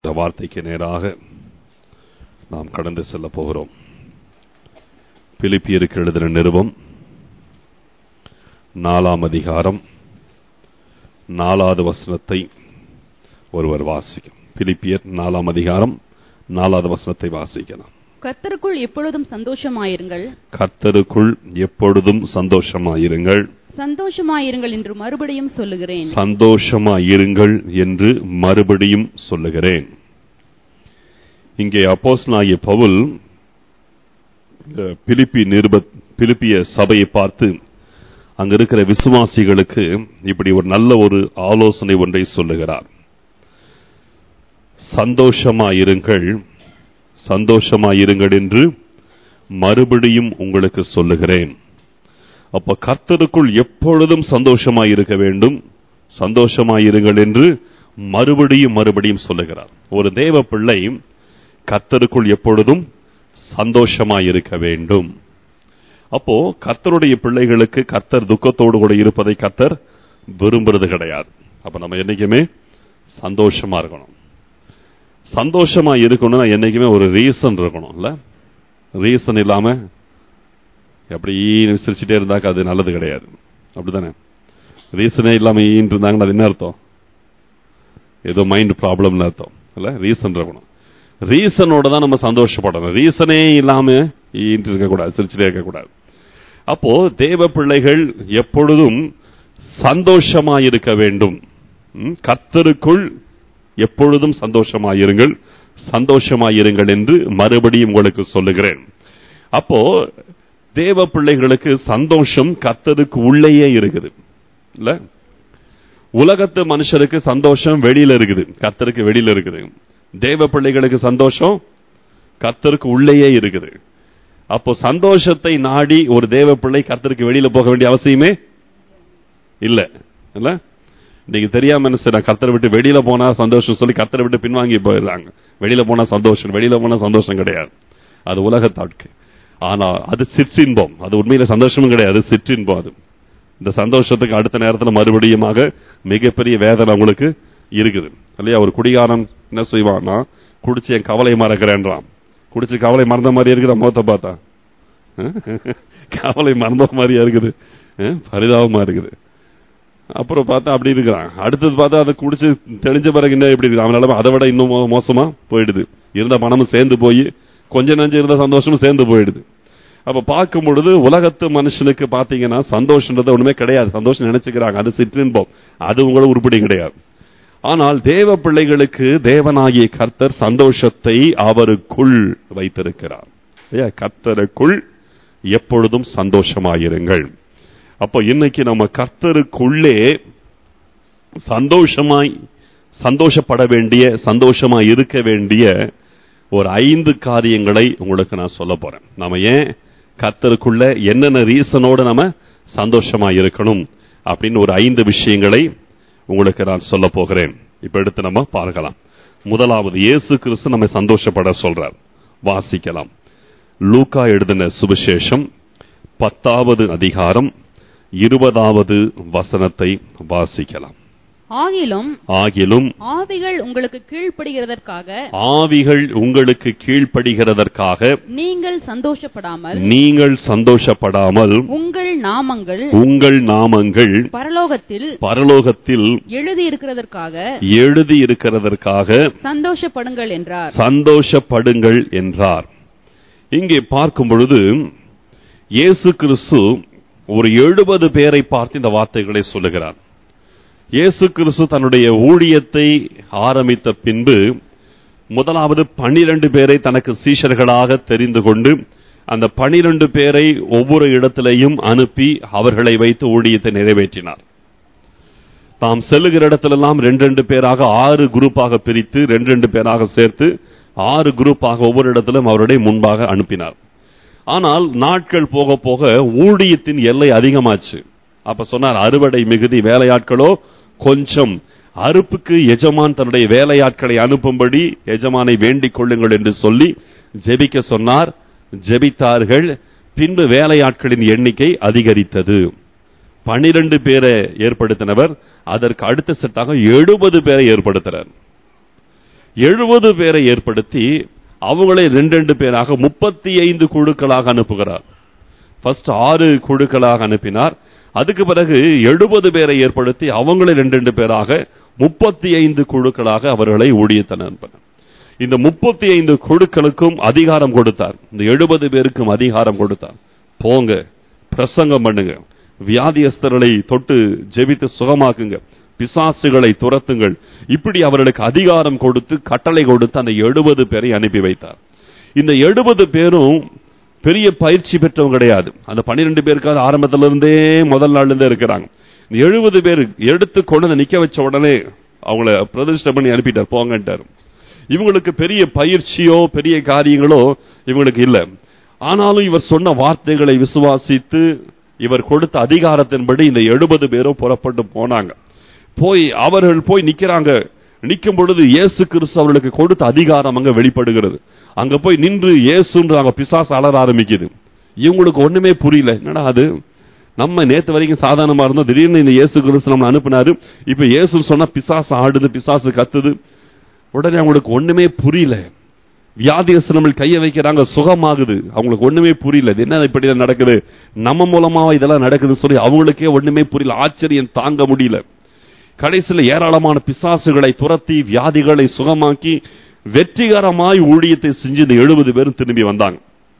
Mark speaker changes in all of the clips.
Speaker 1: இந்த வார்த்தைக்கு நேராக நாம் கடந்து செல்ல போகிறோம் பிலிப்பியருக்கு எழுதின நிருபம் நாலாம் அதிகாரம் நாலாவது வசனத்தை ஒருவர் வாசிக்கும் பிலிப்பியர் நாலாம் அதிகாரம் நாலாவது வசனத்தை வாசிக்கலாம்
Speaker 2: கர்த்தருக்குள் எப்பொழுதும் சந்தோஷமாயிருங்கள்
Speaker 1: கர்த்தருக்குள் எப்பொழுதும் சந்தோஷமாயிருங்கள்
Speaker 2: சந்தோஷமாயிருங்கள் என்று மறுபடியும் சொல்லுகிறேன்
Speaker 1: சந்தோஷமாயிருங்கள் என்று மறுபடியும் சொல்லுகிறேன் இங்கே அப்போஸ்தலனாகிய பவுல் இந்த பிலிப்பி நிருப பிலிப்பிய சபையை பார்த்து அங்க இருக்கிற விசுவாசிகளுக்கு இப்படி ஒரு நல்ல ஒரு ஆலோசனை ஒன்றை சொல்லுகிறார் சந்தோஷமாயிருங்கள் சந்தோஷமாயிருங்கள் என்று மறுபடியும் உங்களுக்கு சொல்லுகிறேன் அப்ப கர்த்தருக்குள் எப்பொழுதும் சந்தோஷமாய் இருக்க வேண்டும் சந்தோஷமாயிருங்கள் என்று மறுபடியும் மறுபடியும் சொல்லுகிறார் ஒரு தேவ பிள்ளை கர்த்தருக்குள் எப்பொழுதும் சந்தோஷமாய் இருக்க வேண்டும் அப்போ கர்த்தருடைய பிள்ளைகளுக்கு கர்த்தர் துக்கத்தோடு கூட இருப்பதை கர்த்தர் விரும்புறது கிடையாது அப்ப நம்ம என்னைக்குமே சந்தோஷமா இருக்கணும் சந்தோஷமா இருக்கணும்னா என்னைக்குமே ஒரு ரீசன் இருக்கணும் இல்ல ரீசன் இல்லாம அப்படி ஈன்னு சிரிச்சுட்டே இருந்தாக்க அது நல்லது கிடையாது அப்படிதானே ரீசனே இல்லாம ஈன்னு இருந்தாங்கன்னா அது என்ன அர்த்தம் ஏதோ மைண்ட் ப்ராப்ளம்னு அர்த்தம் இல்ல ரீசன் இருக்கணும் ரீசனோட தான் நம்ம சந்தோஷப்படணும் ரீசனே இல்லாம ஈன்ட்டு இருக்கக்கூடாது சிரிச்சுட்டே இருக்கக்கூடாது அப்போ தேவ பிள்ளைகள் எப்பொழுதும் சந்தோஷமா இருக்க வேண்டும் ம், கர்த்தருக்குள் எப்பொழுதும் சந்தோஷமாயிருங்கள் சந்தோஷமாயிருங்கள் என்று மறுபடியும் உங்களுக்கு சொல்லுகிறேன் அப்போ தேவ பிள்ளைகளுக்கு சந்தோஷம் கர்த்தருக்கு உள்ளேயே இருக்குது இல்ல உலகத்து மனுஷருக்கு சந்தோஷம் வெளியில இருக்குது கர்த்தருக்கு வெளியில இருக்குது தேவ பிள்ளைகளுக்கு சந்தோஷம் கர்த்தருக்கு உள்ளேயே இருக்குது அப்போ சந்தோஷத்தை நாடி ஒரு தேவ பிள்ளை கர்த்தருக்கு வெளியில போக வேண்டிய அவசியமே இல்ல இல்ல இன்னைக்கு தெரியாம என்ன செய்யறாங்க கர்த்தரை விட்டு வெளியில போனா சந்தோஷம் சொல்லி கர்த்தரை விட்டு பின்வாங்கி போயிடுறாங்க வெளியில போனா சந்தோஷம் வெளியில போனா சந்தோஷம் கிடையாது அது உலக தாட்கு ஆனா அது சிற்றின்பம் அது உண்மையில சந்தோஷமும் கிடையாது சிற்றின்பம் அது இந்த சந்தோஷத்துக்கு அடுத்த நேரத்துல மறுபடியுமாக மிகப்பெரிய வேதனை அவங்களுக்கு இருக்குது இல்லையா ஒரு குடிகாரன் என்ன செய்வான்னா குடிச்சு என் கவலை மறக்கிறேன்றான் குடிச்சு கவலை மறந்த மாதிரி இருக்கிற முகத்தை பார்த்தா அஹ்? கவலை மறந்த மாதிரியா இருக்குது அஹ்? பரிதாபமா இருக்குது அப்புறம் பார்த்தா அப்படி இருக்கிறான் அடுத்தது பார்த்தா அதை குடிச்சு தெளிஞ்ச பிறகு என்ன எப்படி இருக்கு அவனால அதை விட இன்னும் மோ- மோசமா போயிடுது இருந்த பணமும் சேர்ந்து போய் கொஞ்ச நஞ்சம் இருந்த சந்தோஷமும் சேர்ந்து போயிடுது அப்ப பார்க்கும் பொழுது உலகத்து மனுஷனுக்கு பாத்தீங்கன்னா சந்தோஷன்றது ஒண்ணுமே கிடையாது சந்தோஷம் நினைச்சுக்கிறாங்க அது சிற்றின்பம் அது உங்களோட உருப்படி கிடையாது ஆனால் தேவ பிள்ளைகளுக்கு தேவனாகிய கர்த்தர் சந்தோஷத்தை அவருக்குள் வைத்திருக்கிறார் இல்லையா? கர்த்தருக்குள் எப்பொழுதும் சந்தோஷமாயிருங்கள் அப்போ இன்னைக்கு நம்ம கர்த்தருக்குள்ளே சந்தோஷமாய் சந்தோஷப்பட வேண்டிய சந்தோஷமா இருக்க வேண்டிய ஒரு ஐந்து காரியங்களை உங்களுக்கு நான் சொல்ல போறேன் நாம ஏன் கர்த்தருக்குள்ள என்னென்ன ரீசனோட நம்ம சந்தோஷமா இருக்கணும் அப்படின்னு ஒரு ஐந்து விஷயங்களை உங்களுக்கு நான் சொல்ல போகிறேன் இப்ப எடுத்து நம்ம பார்க்கலாம் முதலாவது இயேசு கிறிஸ்து நம்மை சந்தோஷப்பட சொல்றார் வாசிக்கலாம் லூக்கா எழுதின சுவிசேஷம் பத்தாவது அதிகாரம் இருபதாவது வசனத்தை வாசிக்கலாம்
Speaker 2: ஆகிலும்
Speaker 1: ஆகிலும்
Speaker 2: ஆவிகள் உங்களுக்கு கீழ்ப்படுகிறதற்காக
Speaker 1: ஆவிகள் உங்களுக்கு கீழ்ப்படுகிறதற்காக
Speaker 2: நீங்கள் சந்தோஷப்படாமல்
Speaker 1: நீங்கள் சந்தோஷப்படாமல்
Speaker 2: உங்கள் நாமங்கள்
Speaker 1: உங்கள் நாமங்கள்
Speaker 2: பரலோகத்தில்
Speaker 1: பரலோகத்தில்
Speaker 2: எழுதியிருக்கிறதற்காக
Speaker 1: எழுதியிருக்கிறதற்காக
Speaker 2: சந்தோஷப்படுங்கள் என்றார்
Speaker 1: சந்தோஷப்படுங்கள் என்றார் இங்கே பார்க்கும் பொழுது இயேசு கிறிஸ்து ஒரு எழுபது பேரை பார்த்து இந்த வார்த்தைகளை சொல்லுகிறார் இயேசு கிறிஸ்து தன்னுடைய ஊழியத்தை ஆரம்பித்த பின்பு முதலாவது பன்னிரண்டு பேரை தனக்கு சீஷர்களாக தெரிந்து கொண்டு அந்த பனிரெண்டு பேரை ஒவ்வொரு இடத்திலையும் அனுப்பி அவர்களை வைத்து ஊழியத்தை நிறைவேற்றினார் தாம் செல்லுகிற இடத்திலெல்லாம் ரெண்டு ரெண்டு பேராக ஆறு குரூப்பாக பிரித்து ரெண்டு ரெண்டு பேராக சேர்த்து ஆறு குரூப்பாக ஒவ்வொரு இடத்திலும் அவருடைய முன்பாக அனுப்பினார் ஆனால் நாட்கள் போக போக ஊழியத்தின் எல்லை அதிகமாச்சு அப்ப சொன்னார் அறுவடை மிகுதி வேலையாட்களோ கொஞ்சம் அறுப்புக்கு எஜமான் தன்னுடைய வேலையாட்களை அனுப்பும்படி எஜமானை வேண்டிக் கொள்ளுங்கள் என்று சொல்லி ஜெபிக்க சொன்னார் ஜெபித்தார்கள் பின்பு வேலையாட்களின் எண்ணிக்கை அதிகரித்தது பனிரெண்டு பேரை ஏற்படுத்தினவர் அதற்கு அடுத்த செட்டாக எழுபது பேரை ஏற்படுத்தினார் எழுபது பேரை ஏற்படுத்தி அவங்களை ரெண்டு ரெண்டு பேராக முப்பத்தி ஐந்து குழுக்களாக அனுப்புகிறார் ஃபர்ஸ்ட் ஆறு குழுக்களாக அனுப்பினார் அதுக்கு பிறகு எழுபது பேரை ஏற்படுத்தி அவங்களை ரெண்டு ரெண்டு பேராக முப்பத்தி ஐந்து குழுக்களாக அவர்களை ஊழியத்தன அனுப்பினார் இந்த முப்பத்தி ஐந்து குழுக்களுக்கும் அதிகாரம் கொடுத்தார் இந்த எழுபது பேருக்கும் அதிகாரம் கொடுத்தார் போங்க பிரசங்கம் பண்ணுங்க வியாதியஸ்தர்களை தொட்டு ஜெபித்து சுகமாக்குங்க பிசாசுகளை துரத்துங்கள் இப்படி அவர்களுக்கு அதிகாரம் கொடுத்து கட்டளை கொடுத்து அந்த எழுபது பேரை அனுப்பி வைத்தார் இந்த எழுபது பேரும் பெரிய பயிற்சி பெற்றவங்க கிடையாது அந்த பன்னிரெண்டு பேருக்காவது ஆரம்பத்துல இருந்தே முதல் நாள்ல இருந்தே இருக்கிறாங்க இந்த எழுபது பேர் எடுத்து கொண்டு வந்து நிக்க வச்ச உடனே அவங்கள பிரதிஷ்டை பண்ணி அனுப்பிட்டார் போங்கன்ட்டார் இவங்களுக்கு பெரிய பயிற்சியோ பெரிய காரியங்களோ இவங்களுக்கு இல்ல ஆனாலும் இவர் சொன்ன வார்த்தைகளை விசுவாசித்து இவர் கொடுத்த அதிகாரத்தின்படி இந்த எழுபது பேரும் புறப்பட்டு போனாங்க போய் அவர்கள் போய் நிக்கிறாங்க நிக்கும் பொழுது இயேசு கிறிஸ்து அவர்களுக்கு கொடுத்த அதிகாரம் அங்க வெளிப்படுகிறது அங்க போய் நின்று இயேசுன்ற அங்க பிசாசு அலற ஆரம்பிக்குது இவங்களுக்கு ஒண்ணுமே புரியல என்னடா அது நம்ம நேத்து வரைக்கும் சாதாரணமா இருந்தோம் திடீர்னு இந்த இயேசு கிறிஸ்து நம்மளை அனுப்புனாரு இப்ப இயேசு சொன்னா பிசாசு ஆடுது பிசாசு கத்துது உடனே அவங்களுக்கு ஒண்ணுமே புரியல வியாதியஸ்தர்கள் கையை வைக்கிறாங்க சுகமாகுது அவங்களுக்கு ஒண்ணுமே புரியல இது என்ன இப்படி நடக்குது நம்ம மூலமா இதெல்லாம் நடக்குதுன்னு சொல்லி அவங்களுக்கே ஒண்ணுமே புரியல ஆச்சரியம் தாங்க முடியல கடைசியில் ஏராளமான பிசாசுகளை துரத்தி வியாதிகளை சுகமாக்கி வெற்றிகரமாய் ஊழியத்தை செஞ்சு இந்த எழுபது பேரும் திரும்பி வந்தாங்க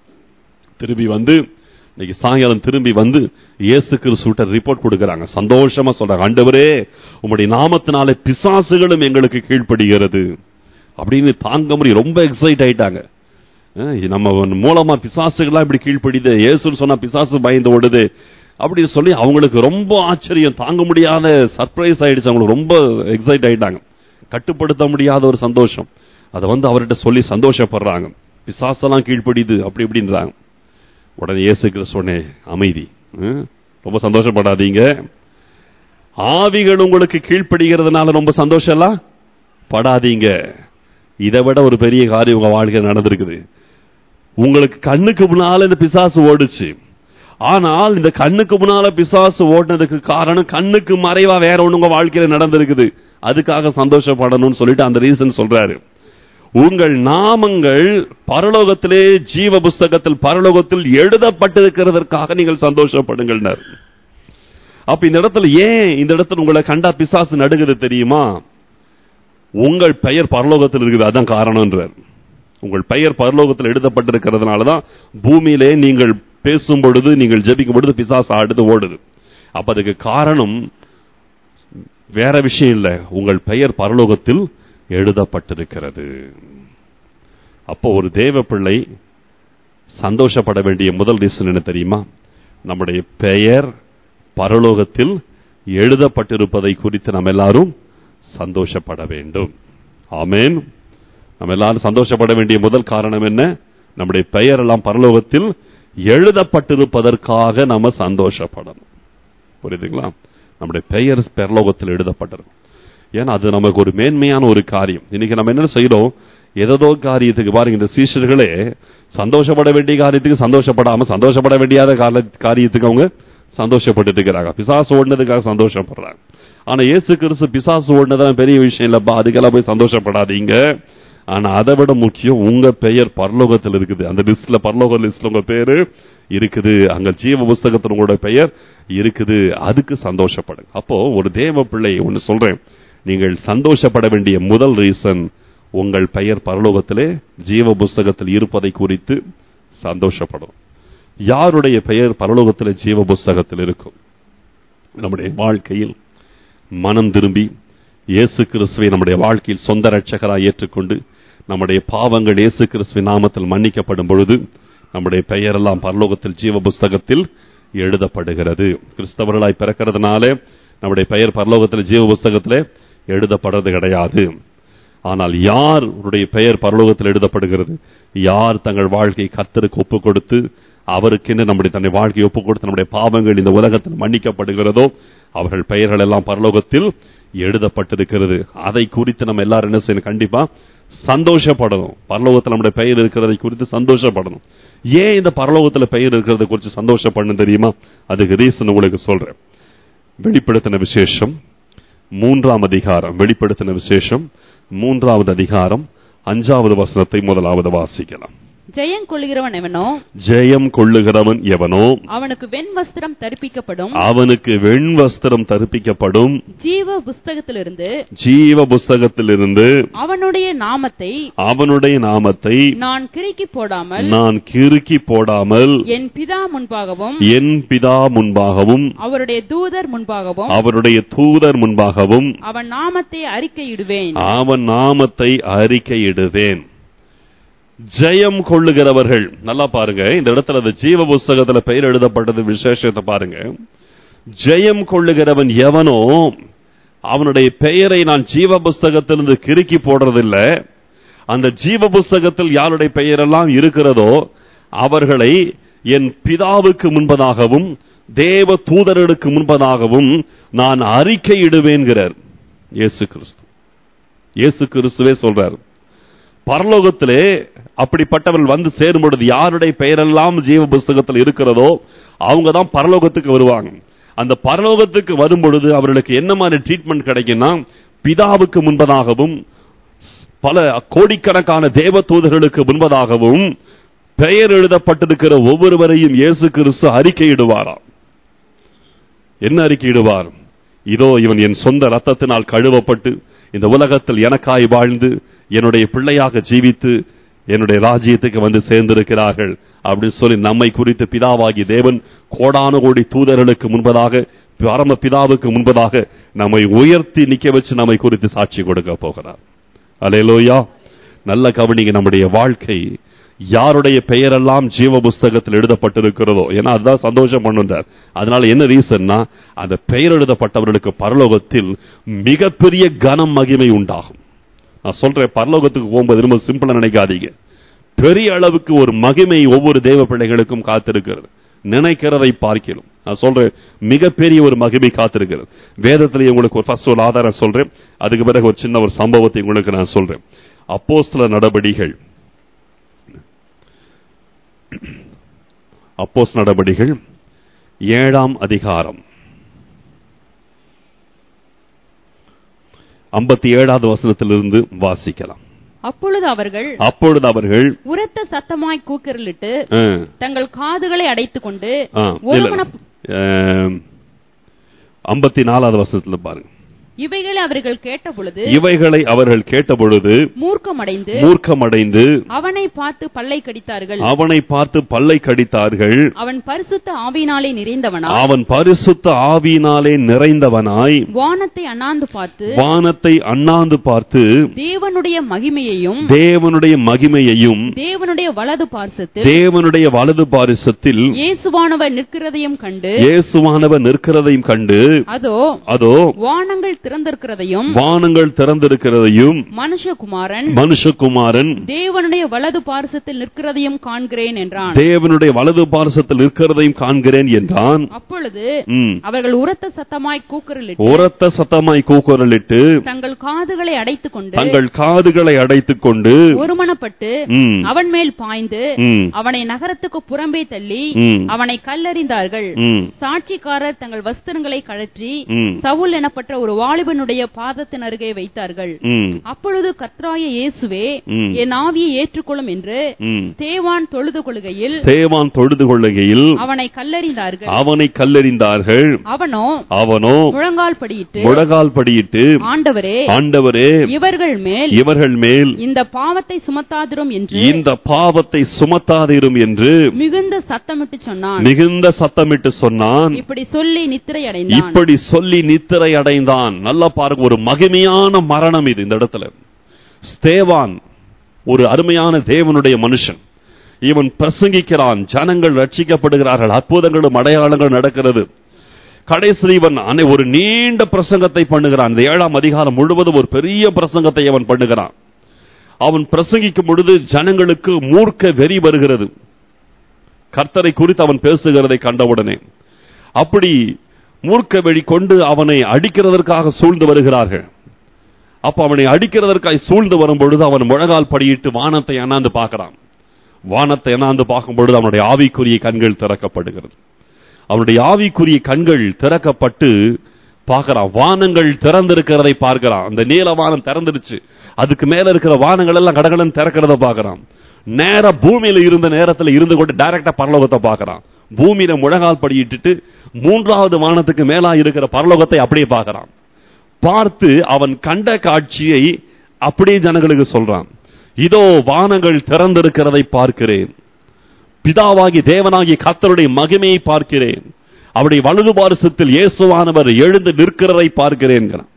Speaker 1: திரும்பி வந்து இன்னைக்கு சாயங்காலம் திரும்பி வந்து இயேசு கிறிஸ்துவிட்ட ரிப்போர்ட் கொடுக்கறாங்க சந்தோஷமா சொல்றாங்க ஆண்டவரே உம்முடைய நாமத்தினாலே பிசாசுகளும் எங்களுக்கு கீழ்ப்படுகிறது அப்படின்னு தாங்க முடியும் ரொம்ப எக்ஸைட் ஆயிட்டாங்க அஹ் இது நம்ம மூலமா பிசாசுகள்லாம் இப்படி கீழ்ப்படிது இயேசுன்னு சொன்னா பிசாசு பயந்து ஓடுது அப்படின்னு சொல்லி அவங்களுக்கு ரொம்ப ஆச்சரியம் தாங்க முடியாத சர்ப்ரைஸ் ஆயிடுச்சு அவங்களுக்கு ரொம்ப எக்ஸைட் ஆயிட்டாங்க கட்டுப்படுத்த முடியாத ஒரு சந்தோஷம் அதை வந்து அவர்கிட்ட சொல்லி சந்தோஷப்படுறாங்க பிசாசெல்லாம் கீழ்ப்படிது அப்படி இப்படின்றாங்க உடனே இயேசு கிறிஸ்துவனே அமைதி ம்? ரொம்ப சந்தோஷப்படாதீங்க ஆவிகள் உங்களுக்கு கீழ்ப்படுகிறதுனால ரொம்ப சந்தோஷம் எல்லாம் படாதீங்க இதை விட ஒரு பெரிய காரியம் உங்க வாழ்க்கையில் நடந்திருக்குது உங்களுக்கு கண்ணுக்கு முன்னால இந்த பிசாசு ஓடுச்சு ஆனால் இந்த கண்ணுக்கு முன்னால பிசாசு ஓடுனதுக்கு காரணம் கண்ணுக்கு மறைவா வேற ஒண்ணு உங்க வாழ்க்கையில நடந்திருக்குது அதுக்காக சந்தோஷப்படணும்னு சொல்லிட்டு அந்த ரீசன் சொல்றாரு உங்கள் நாமங்கள் பரலோகத்திலே ஜீவ புஸ்தகத்தில் பரலோகத்தில் எழுதப்பட்டிருக்கிறதற்காக நீங்கள் சந்தோஷப்படுங்கள் அப்ப இந்த இடத்துல ஏன் இந்த இடத்துல உங்களை கண்டா பிசாசு நடுங்குது தெரியுமா உங்கள் பெயர் பரலோகத்தில் இருக்குது அதான் காரணம்ன்றார் உங்கள் பெயர் பரலோகத்தில் எழுதப்பட்டிருக்கிறதுனால தான் பூமியிலே நீங்கள் பேசும் பொழுது நீங்கள் ஜெபிக்கும் பொழுது பிசாசு ஆடுது ஓடுது அப்ப அதுக்கு காரணம் வேற விஷயம் இல்ல உங்கள் பெயர் பரலோகத்தில் எழுதப்பட்டிருக்கிறது அப்போ ஒரு தேவ பிள்ளை சந்தோஷப்பட வேண்டிய முதல் ரீசன் என்ன தெரியுமா நம்முடைய பெயர் பரலோகத்தில் எழுதப்பட்டிருப்பதை குறித்து நம்ம எல்லாரும் சந்தோஷப்பட வேண்டும் ஆமென் நம்ம எல்லாரும் சந்தோஷப்பட வேண்டிய முதல் காரணம் என்ன நம்முடைய பெயர் எல்லாம் பரலோகத்தில் எழுதப்பட்டிருப்பதற்காக நம்ம சந்தோஷப்படணும் புரியுதுங்களா நம்முடைய பெயர் பரலோகத்தில் எழுதப்பட்டிருக்கும் ஏன்னா அது நமக்கு ஒரு மேன்மையான ஒரு காரியம் இன்னைக்கு நம்ம என்ன செய்யறோம் ஏதோ காரியத்துக்கு பாருங்க இந்த சீஷர்களே சந்தோஷப்பட வேண்டிய காரியத்துக்கு சந்தோஷப்படாம சந்தோஷப்பட வேண்டியாத கால- காரியத்துக்கு அவங்க சந்தோஷப்பட்டு இருக்கிறாங்க பிசாசு ஓடினதுக்காக சந்தோஷப்படுறாங்க ஆனா இயேசு கிறிஸ்து பிசாசு ஓடினதான் பெரிய விஷயம் இல்லப்பா அதுக்கெல்லாம் போய் சந்தோஷப்படாதீங்க ஆனா அதை விட முக்கியம் உங்க பெயர் பரலோகத்தில் இருக்குது அந்த லிஸ்ட்ல பரலோக லிஸ்ட்ல உங்க பேரு இருக்குது அங்க ஜீவ புஸ்தகத்தில் உங்களோட பெயர் இருக்குது அதுக்கு சந்தோஷப்படுங்க அப்போ ஒரு தேவ பிள்ளை ஒன்னு சொல்றேன் நீங்கள் சந்தோஷப்பட வேண்டிய முதல் ரீசன் உங்கள் பெயர் பரலோகத்திலே ஜீவ புஸ்தகத்தில் இருப்பதை குறித்து சந்தோஷப்படும் யாருடைய பெயர் பரலோகத்திலே ஜீவ புஸ்தகத்தில் இருக்கும் நம்முடைய வாழ்க்கையில் மனம் திரும்பி இயேசு கிறிஸ்துவை நம்முடைய வாழ்க்கையில் சொந்த ரட்சகராய் ஏற்றுக்கொண்டு நம்முடைய பாவங்கள் இயேசு கிறிஸ்துவின் நாமத்தில் மன்னிக்கப்படும் பொழுது நம்முடைய பெயரெல்லாம் பரலோகத்தில் ஜீவ புஸ்தகத்தில் எழுதப்படுகிறது கிறிஸ்தவர்களாய் பிறக்கிறதுனாலே நம்முடைய பெயர் பரலோகத்தில் ஜீவ புஸ்தகத்திலே எழுதப்படுறது கிடையாது ஆனால் யாருடைய பெயர் பரலோகத்தில் எழுதப்படுகிறது யார் தங்கள் வாழ்க்கை கர்த்தருக்கு ஒப்பு கொடுத்து அவருக்கென்று நம்முடைய தன்னை வாழ்க்கையை ஒப்பு கொடுத்து நம்முடைய பாவங்கள் இந்த உலகத்தில் மன்னிக்கப்படுகிறதோ அவர்கள் பெயர்கள் எல்லாம் பரலோகத்தில் எழுதப்பட்டிருக்கிறது அதை குறித்து நம்ம எல்லாரும் என்ன செய்யணும் கண்டிப்பா சந்தோஷப்படணும் பரலோகத்தில் நம்முடைய பெயர் இருக்கிறதை குறித்து சந்தோஷப்படணும் ஏன் இந்த பரலோகத்தில் பெயர் இருக்கிறத குறித்து சந்தோஷப்படணும் தெரியுமா அதுக்கு ரீசன் உங்களுக்கு சொல்றேன் வெளிப்படுத்தின விசேஷம் மூன்றாம் அதிகாரம் வெளிப்படுத்தின விசேஷம் மூன்றாவது அதிகாரம் அஞ்சாவது வசனத்தை முதலாவது வாசிக்கலாம்
Speaker 2: ஜெயம் கொள்கிறவன் எவனோ
Speaker 1: ஜெயம் கொள்ளுகிறவன் எவனோ
Speaker 2: அவனுக்கு வெண் வஸ்திரம் தரிப்பிக்கப்படும்
Speaker 1: அவனுக்கு வெண் வஸ்திரம் தரிப்பிக்கப்படும்
Speaker 2: ஜீவ புஸ்தகத்திலிருந்து
Speaker 1: ஜீவ புஸ்தகத்திலிருந்து
Speaker 2: அவனுடைய நாமத்தை
Speaker 1: அவனுடைய நாமத்தை
Speaker 2: நான் கிறுக்கி போடாமல்
Speaker 1: நான் கிறுக்கி போடாமல்
Speaker 2: என் பிதா முன்பாகவும்
Speaker 1: என் பிதா முன்பாகவும்
Speaker 2: அவருடைய தூதர் முன்பாகவும்
Speaker 1: அவருடைய தூதர் முன்பாகவும்
Speaker 2: அவன் நாமத்தை அறிக்கையிடுவேன்
Speaker 1: அவன் நாமத்தை அறிக்கையிடுவேன் ஜெயம் கொள்ளுகிறவர்கள் நல்லா பாருங்க இந்த இடத்துல அந்த ஜீவ புஸ்தகத்துல பெயர் எழுதப்பட்டது விசேஷத்தை பாருங்க ஜெயம் கொள்ளுகிறவன் எவனோ அவனுடைய பெயரை நான் ஜீவ புஸ்தகத்திலிருந்து கிறுக்கி போடுறதில்ல அந்த ஜீவ புஸ்தகத்தில் யாருடைய பெயரெல்லாம் இருக்கிறதோ அவர்களை என் பிதாவுக்கு முன்பதாகவும் தேவ தூதர்களுக்கு முன்பதாகவும் நான் அறிக்கையிடுவேன்கிறார் இயேசு கிறிஸ்து இயேசு கிறிஸ்துவே சொல்றார் பரலோகத்திலே அப்படிப்பட்டவர்கள் வந்து சேரும் பொழுது யாருடைய பெயரெல்லாம் ஜீவ புஸ்தகத்தில் இருக்கிறதோ அவங்க தான் பரலோகத்துக்கு வருவாங்க அந்த பரலோகத்துக்கு வரும் பொழுது அவர்களுக்கு என்ன மாதிரி ட்ரீட்மெண்ட் கிடைக்கும்னா பிதாவுக்கு முன்பதாகவும் பல கோடிக்கணக்கான தேவ தூதர்களுக்கு முன்பதாகவும் பெயர் எழுதப்பட்டிருக்கிற ஒவ்வொருவரையும் இயேசு கிறிஸ்து அறிக்கையிடுவாராம் என்ன அறிக்கையிடுவார் இதோ இவன் என் சொந்த ரத்தத்தினால் கழுவப்பட்டு இந்த உலகத்தில் எனக்காய் வாழ்ந்து என்னுடைய பிள்ளையாக ஜீவித்து என்னுடைய ராஜ்யத்துக்கு வந்து சேர்ந்திருக்கிறார்கள் அப்படின்னு சொல்லி நம்மை குறித்து பிதாவாகி தேவன் கோடான கோடி தூதர்களுக்கு முன்பதாக பரம பிதாவுக்கு முன்பதாக நம்மை உயர்த்தி நிக்க வச்சு நம்மை குறித்து சாட்சி கொடுக்க போகிறார் அலையலோயா நல்ல கவனிங்க நம்முடைய வாழ்க்கை யாருடைய பெயரெல்லாம் ஜீவ புஸ்தகத்தில் எழுதப்பட்டிருக்கிறதோ ஏன்னா அதுதான் சந்தோஷம் பண்ணுறார் அதனால என்ன ரீசன்னா அந்த பெயர் எழுதப்பட்டவர்களுக்கு பரலோகத்தில் மிகப்பெரிய கனம் மகிமை உண்டாகும் நான் சொல்றேன் பரலோகத்துக்கு போகும்போது ரொம்ப சிம்பிளா நினைக்காதீங்க பெரிய அளவுக்கு ஒரு மகிமை ஒவ்வொரு தேவ பிள்ளைகளுக்கும் காத்திருக்கிறது நினைக்கிறதை பார்க்கிறோம் நான் சொல்றேன் மிகப்பெரிய ஒரு மகிமை காத்திருக்கிறது வேதத்திலேயே உங்களுக்கு ஒரு ஃபர்ஸ்ட் ஒரு ஆதாரம் சொல்றேன் அதுக்கு பிறகு ஒரு சின்ன ஒரு சம்பவத்தை உங்களுக்கு நான் சொல்றேன் அப்போஸ்தல நடபடிகள் அப்போஸ் நடபடிகள் ஏழாம் அதிகாரம் ஐம்பத்தி ஏழாவது வசனத்திலிருந்து வாசிக்கலாம்
Speaker 2: அப்பொழுது அவர்கள்
Speaker 1: அப்பொழுது அவர்கள்
Speaker 2: உரத்த சத்தமாய் கூக்குரலிட்டு
Speaker 1: ஆ,
Speaker 2: தங்கள் காதுகளை அடைத்துக் கொண்டு
Speaker 1: ஆ,
Speaker 2: ஒரு
Speaker 1: இல்ல,
Speaker 2: மன-
Speaker 1: ஆ, ஐம்பத்தி நாலாவது வசனத்துல பாருங்க
Speaker 2: இவைகளை அவர்கள் கேட்டபொழுது
Speaker 1: இவைகளை அவர்கள் கேட்டபொழுது
Speaker 2: மூர்க்கமடைந்து
Speaker 1: மூர்க்கமடைந்து
Speaker 2: அவனை பார்த்து பல்லை கடித்தார்கள்
Speaker 1: அவனை பார்த்து பல்லை கடித்தார்கள்
Speaker 2: அவன் பரிசுத்த ஆவியினாலே நிறைந்தவனா
Speaker 1: அவன் பரிசுத்த ஆவியினாலே நிறைந்தவனாய்
Speaker 2: வானத்தை அண்ணாந்து பார்த்து
Speaker 1: வானத்தை அண்ணாந்து பார்த்து
Speaker 2: தேவனுடைய மகிமையையும்
Speaker 1: தேவனுடைய மகிமையையும்
Speaker 2: தேவனுடைய வலது பார்சத்தில்
Speaker 1: தேவனுடைய வலது பாரிசத்தில்
Speaker 2: இயேசுவானவர் நிற்கிறதையும் கண்டு
Speaker 1: இயேசுவானவர் நிற்கிறதையும் கண்டு
Speaker 2: அதோ
Speaker 1: அதோ
Speaker 2: வானங்கள் திறந்திருக்கிறதையும்
Speaker 1: வானங்கள் திறந்திருக்கிறதையும்
Speaker 2: மனுஷகுமாரன்
Speaker 1: மனுஷகுமாரன்
Speaker 2: தேவனுடைய வலது பார்சத்தில் நிற்கிறதையும் காண்கிறேன் என்றான்
Speaker 1: தேவனுடைய வலது பாரசத்தில் நிற்கிறதையும் காண்கிறேன் என்றான்
Speaker 2: அப்பொழுது
Speaker 1: ம்.
Speaker 2: அவர்கள் உரத்த சத்தமாய் கூக்குரலிட்டு
Speaker 1: உரத்த சத்தமாய் கூக்குரலிட்டு
Speaker 2: தங்கள் காதுகளை அடைத்துக் கொண்டு
Speaker 1: தங்கள் காதுகளை அடைத்துக் கொண்டு
Speaker 2: ஒருமனப்பட்டு
Speaker 1: ம்,
Speaker 2: அவன் மேல் பாய்ந்து
Speaker 1: ம்,
Speaker 2: அவனை நகரத்துக்கு புறம்பே தள்ளி
Speaker 1: ம்,
Speaker 2: அவனை கல்லறிந்தார்கள்
Speaker 1: ம்,
Speaker 2: சாட்சிக்காரர் தங்கள் வஸ்திரங்களை கழற்றி
Speaker 1: ம்,
Speaker 2: சவுல் எனப்பட்ட ஒரு வாலிபனுடைய பாதத்தின் அருகே வைத்தார்கள்
Speaker 1: ம்,
Speaker 2: அப்பொழுது கர்த்தராய இயேசுவே
Speaker 1: ம்.
Speaker 2: என் ஆவியை ஏற்றுக்கொள்ளும் என்று
Speaker 1: ம்.
Speaker 2: தேவான் தொழுது கொள்கையில்
Speaker 1: தேவான் தொழுது கொள்ளுகையில்
Speaker 2: அவனை கல்லறிந்தார்கள்
Speaker 1: அவனை கல்லெறிந்தார்கள்
Speaker 2: அவனோ
Speaker 1: அவனோ
Speaker 2: முழங்கால் படியிட்டு
Speaker 1: முழகால் படியிட்டு
Speaker 2: ஆண்டவரே
Speaker 1: ஆண்டவரே
Speaker 2: இவர்கள் மேல்
Speaker 1: இவர்கள் மேல்
Speaker 2: இந்த பாவத்தை சுமத்தாதிரும் என்று
Speaker 1: இந்த பாவத்தை சுமத்தாதிரும் என்று
Speaker 2: மிகுந்த சத்தமிட்டு சொன்னான்
Speaker 1: மிகுந்த சத்தமிட்டு சொன்னான்
Speaker 2: இப்படி சொல்லி நித்திரை அடைந்தான்
Speaker 1: இப்படி சொல்லி நித்திரை அடைந்தான் நல்லா பாருங்க ஒரு மகிமையான மரணம் இது இந்த இடத்துல ஸ்தேவான் ஒரு அருமையான தேவனுடைய மனுஷன் இவன் பிரசங்கிக்கிறான் ஜனங்கள் ரட்சிக்கப்படுகிறார்கள் அற்புதங்களும் அடையாளங்கள் நடக்கிறது கடைசியில் இவன் அனை- ஒரு நீண்ட பிரசங்கத்தை பண்ணுகிறான் இந்த ஏழாம் அதிகாரம் முழுவதும் ஒரு பெரிய பிரசங்கத்தை அவன் பண்ணுகிறான் அவன் பிரசங்கிக்கும் பொழுது ஜனங்களுக்கு மூர்க்க வெறி வருகிறது கர்த்தரை குறித்து அவன் பேசுகிறதை கண்டவுடனே அப்படி மூர்க்க வெறி கொண்டு அவனை அடிக்கிறதற்காக சூழ்ந்து வருகிறார்கள் அப்ப அவனை அடிக்கிறதற்காக சூழ்ந்து வரும் பொழுது அவன் முழங்கால் படியிட்டு வானத்தை அண்ணாந்து பார்க்கிறான் வானத்தை அண்ணாந்து பார்க்கும் பொழுது அவனுடைய ஆவிக்குரிய கண்கள் திறக்கப்படுகிறது அவனுடைய ஆவிக்குரிய கண்கள் திறக்கப்பட்டு பார்க்கிறான் வானங்கள் திறந்திருக்கிறதை பார்க்கிறான் அந்த நீல வானம் திறந்துருச்சு அதுக்கு மேல இருக்கிற வானங்கள் எல்லாம் கடகடன் திறக்கிறத பார்க்கறான் நேரா பூமியில இருந்த நேரத்துல இருந்து கொண்டு டைரக்டா பரலோகத்தை பார்க்கறான் பூமியில முழங்கால் படியிட்டுட்டு மூன்றாவது வானத்துக்கு மேலா இருக்கிற பரலோகத்தை அப்படியே பார்க்கறான் பார்த்து அவன் கண்ட காட்சியை அப்படியே ஜனங்களுக்கு சொல்றான் இதோ வானங்கள் திறந்திருக்கிறதை பார்க்கிறேன் பிதாவாகி தேவனாகி கர்த்தருடைய மகிமையை பார்க்கிறேன் அவருடைய வலது பாரசத்தில் இயேசுவானவர் எழுந்து நிற்கிறதை பார்க்கிறேன்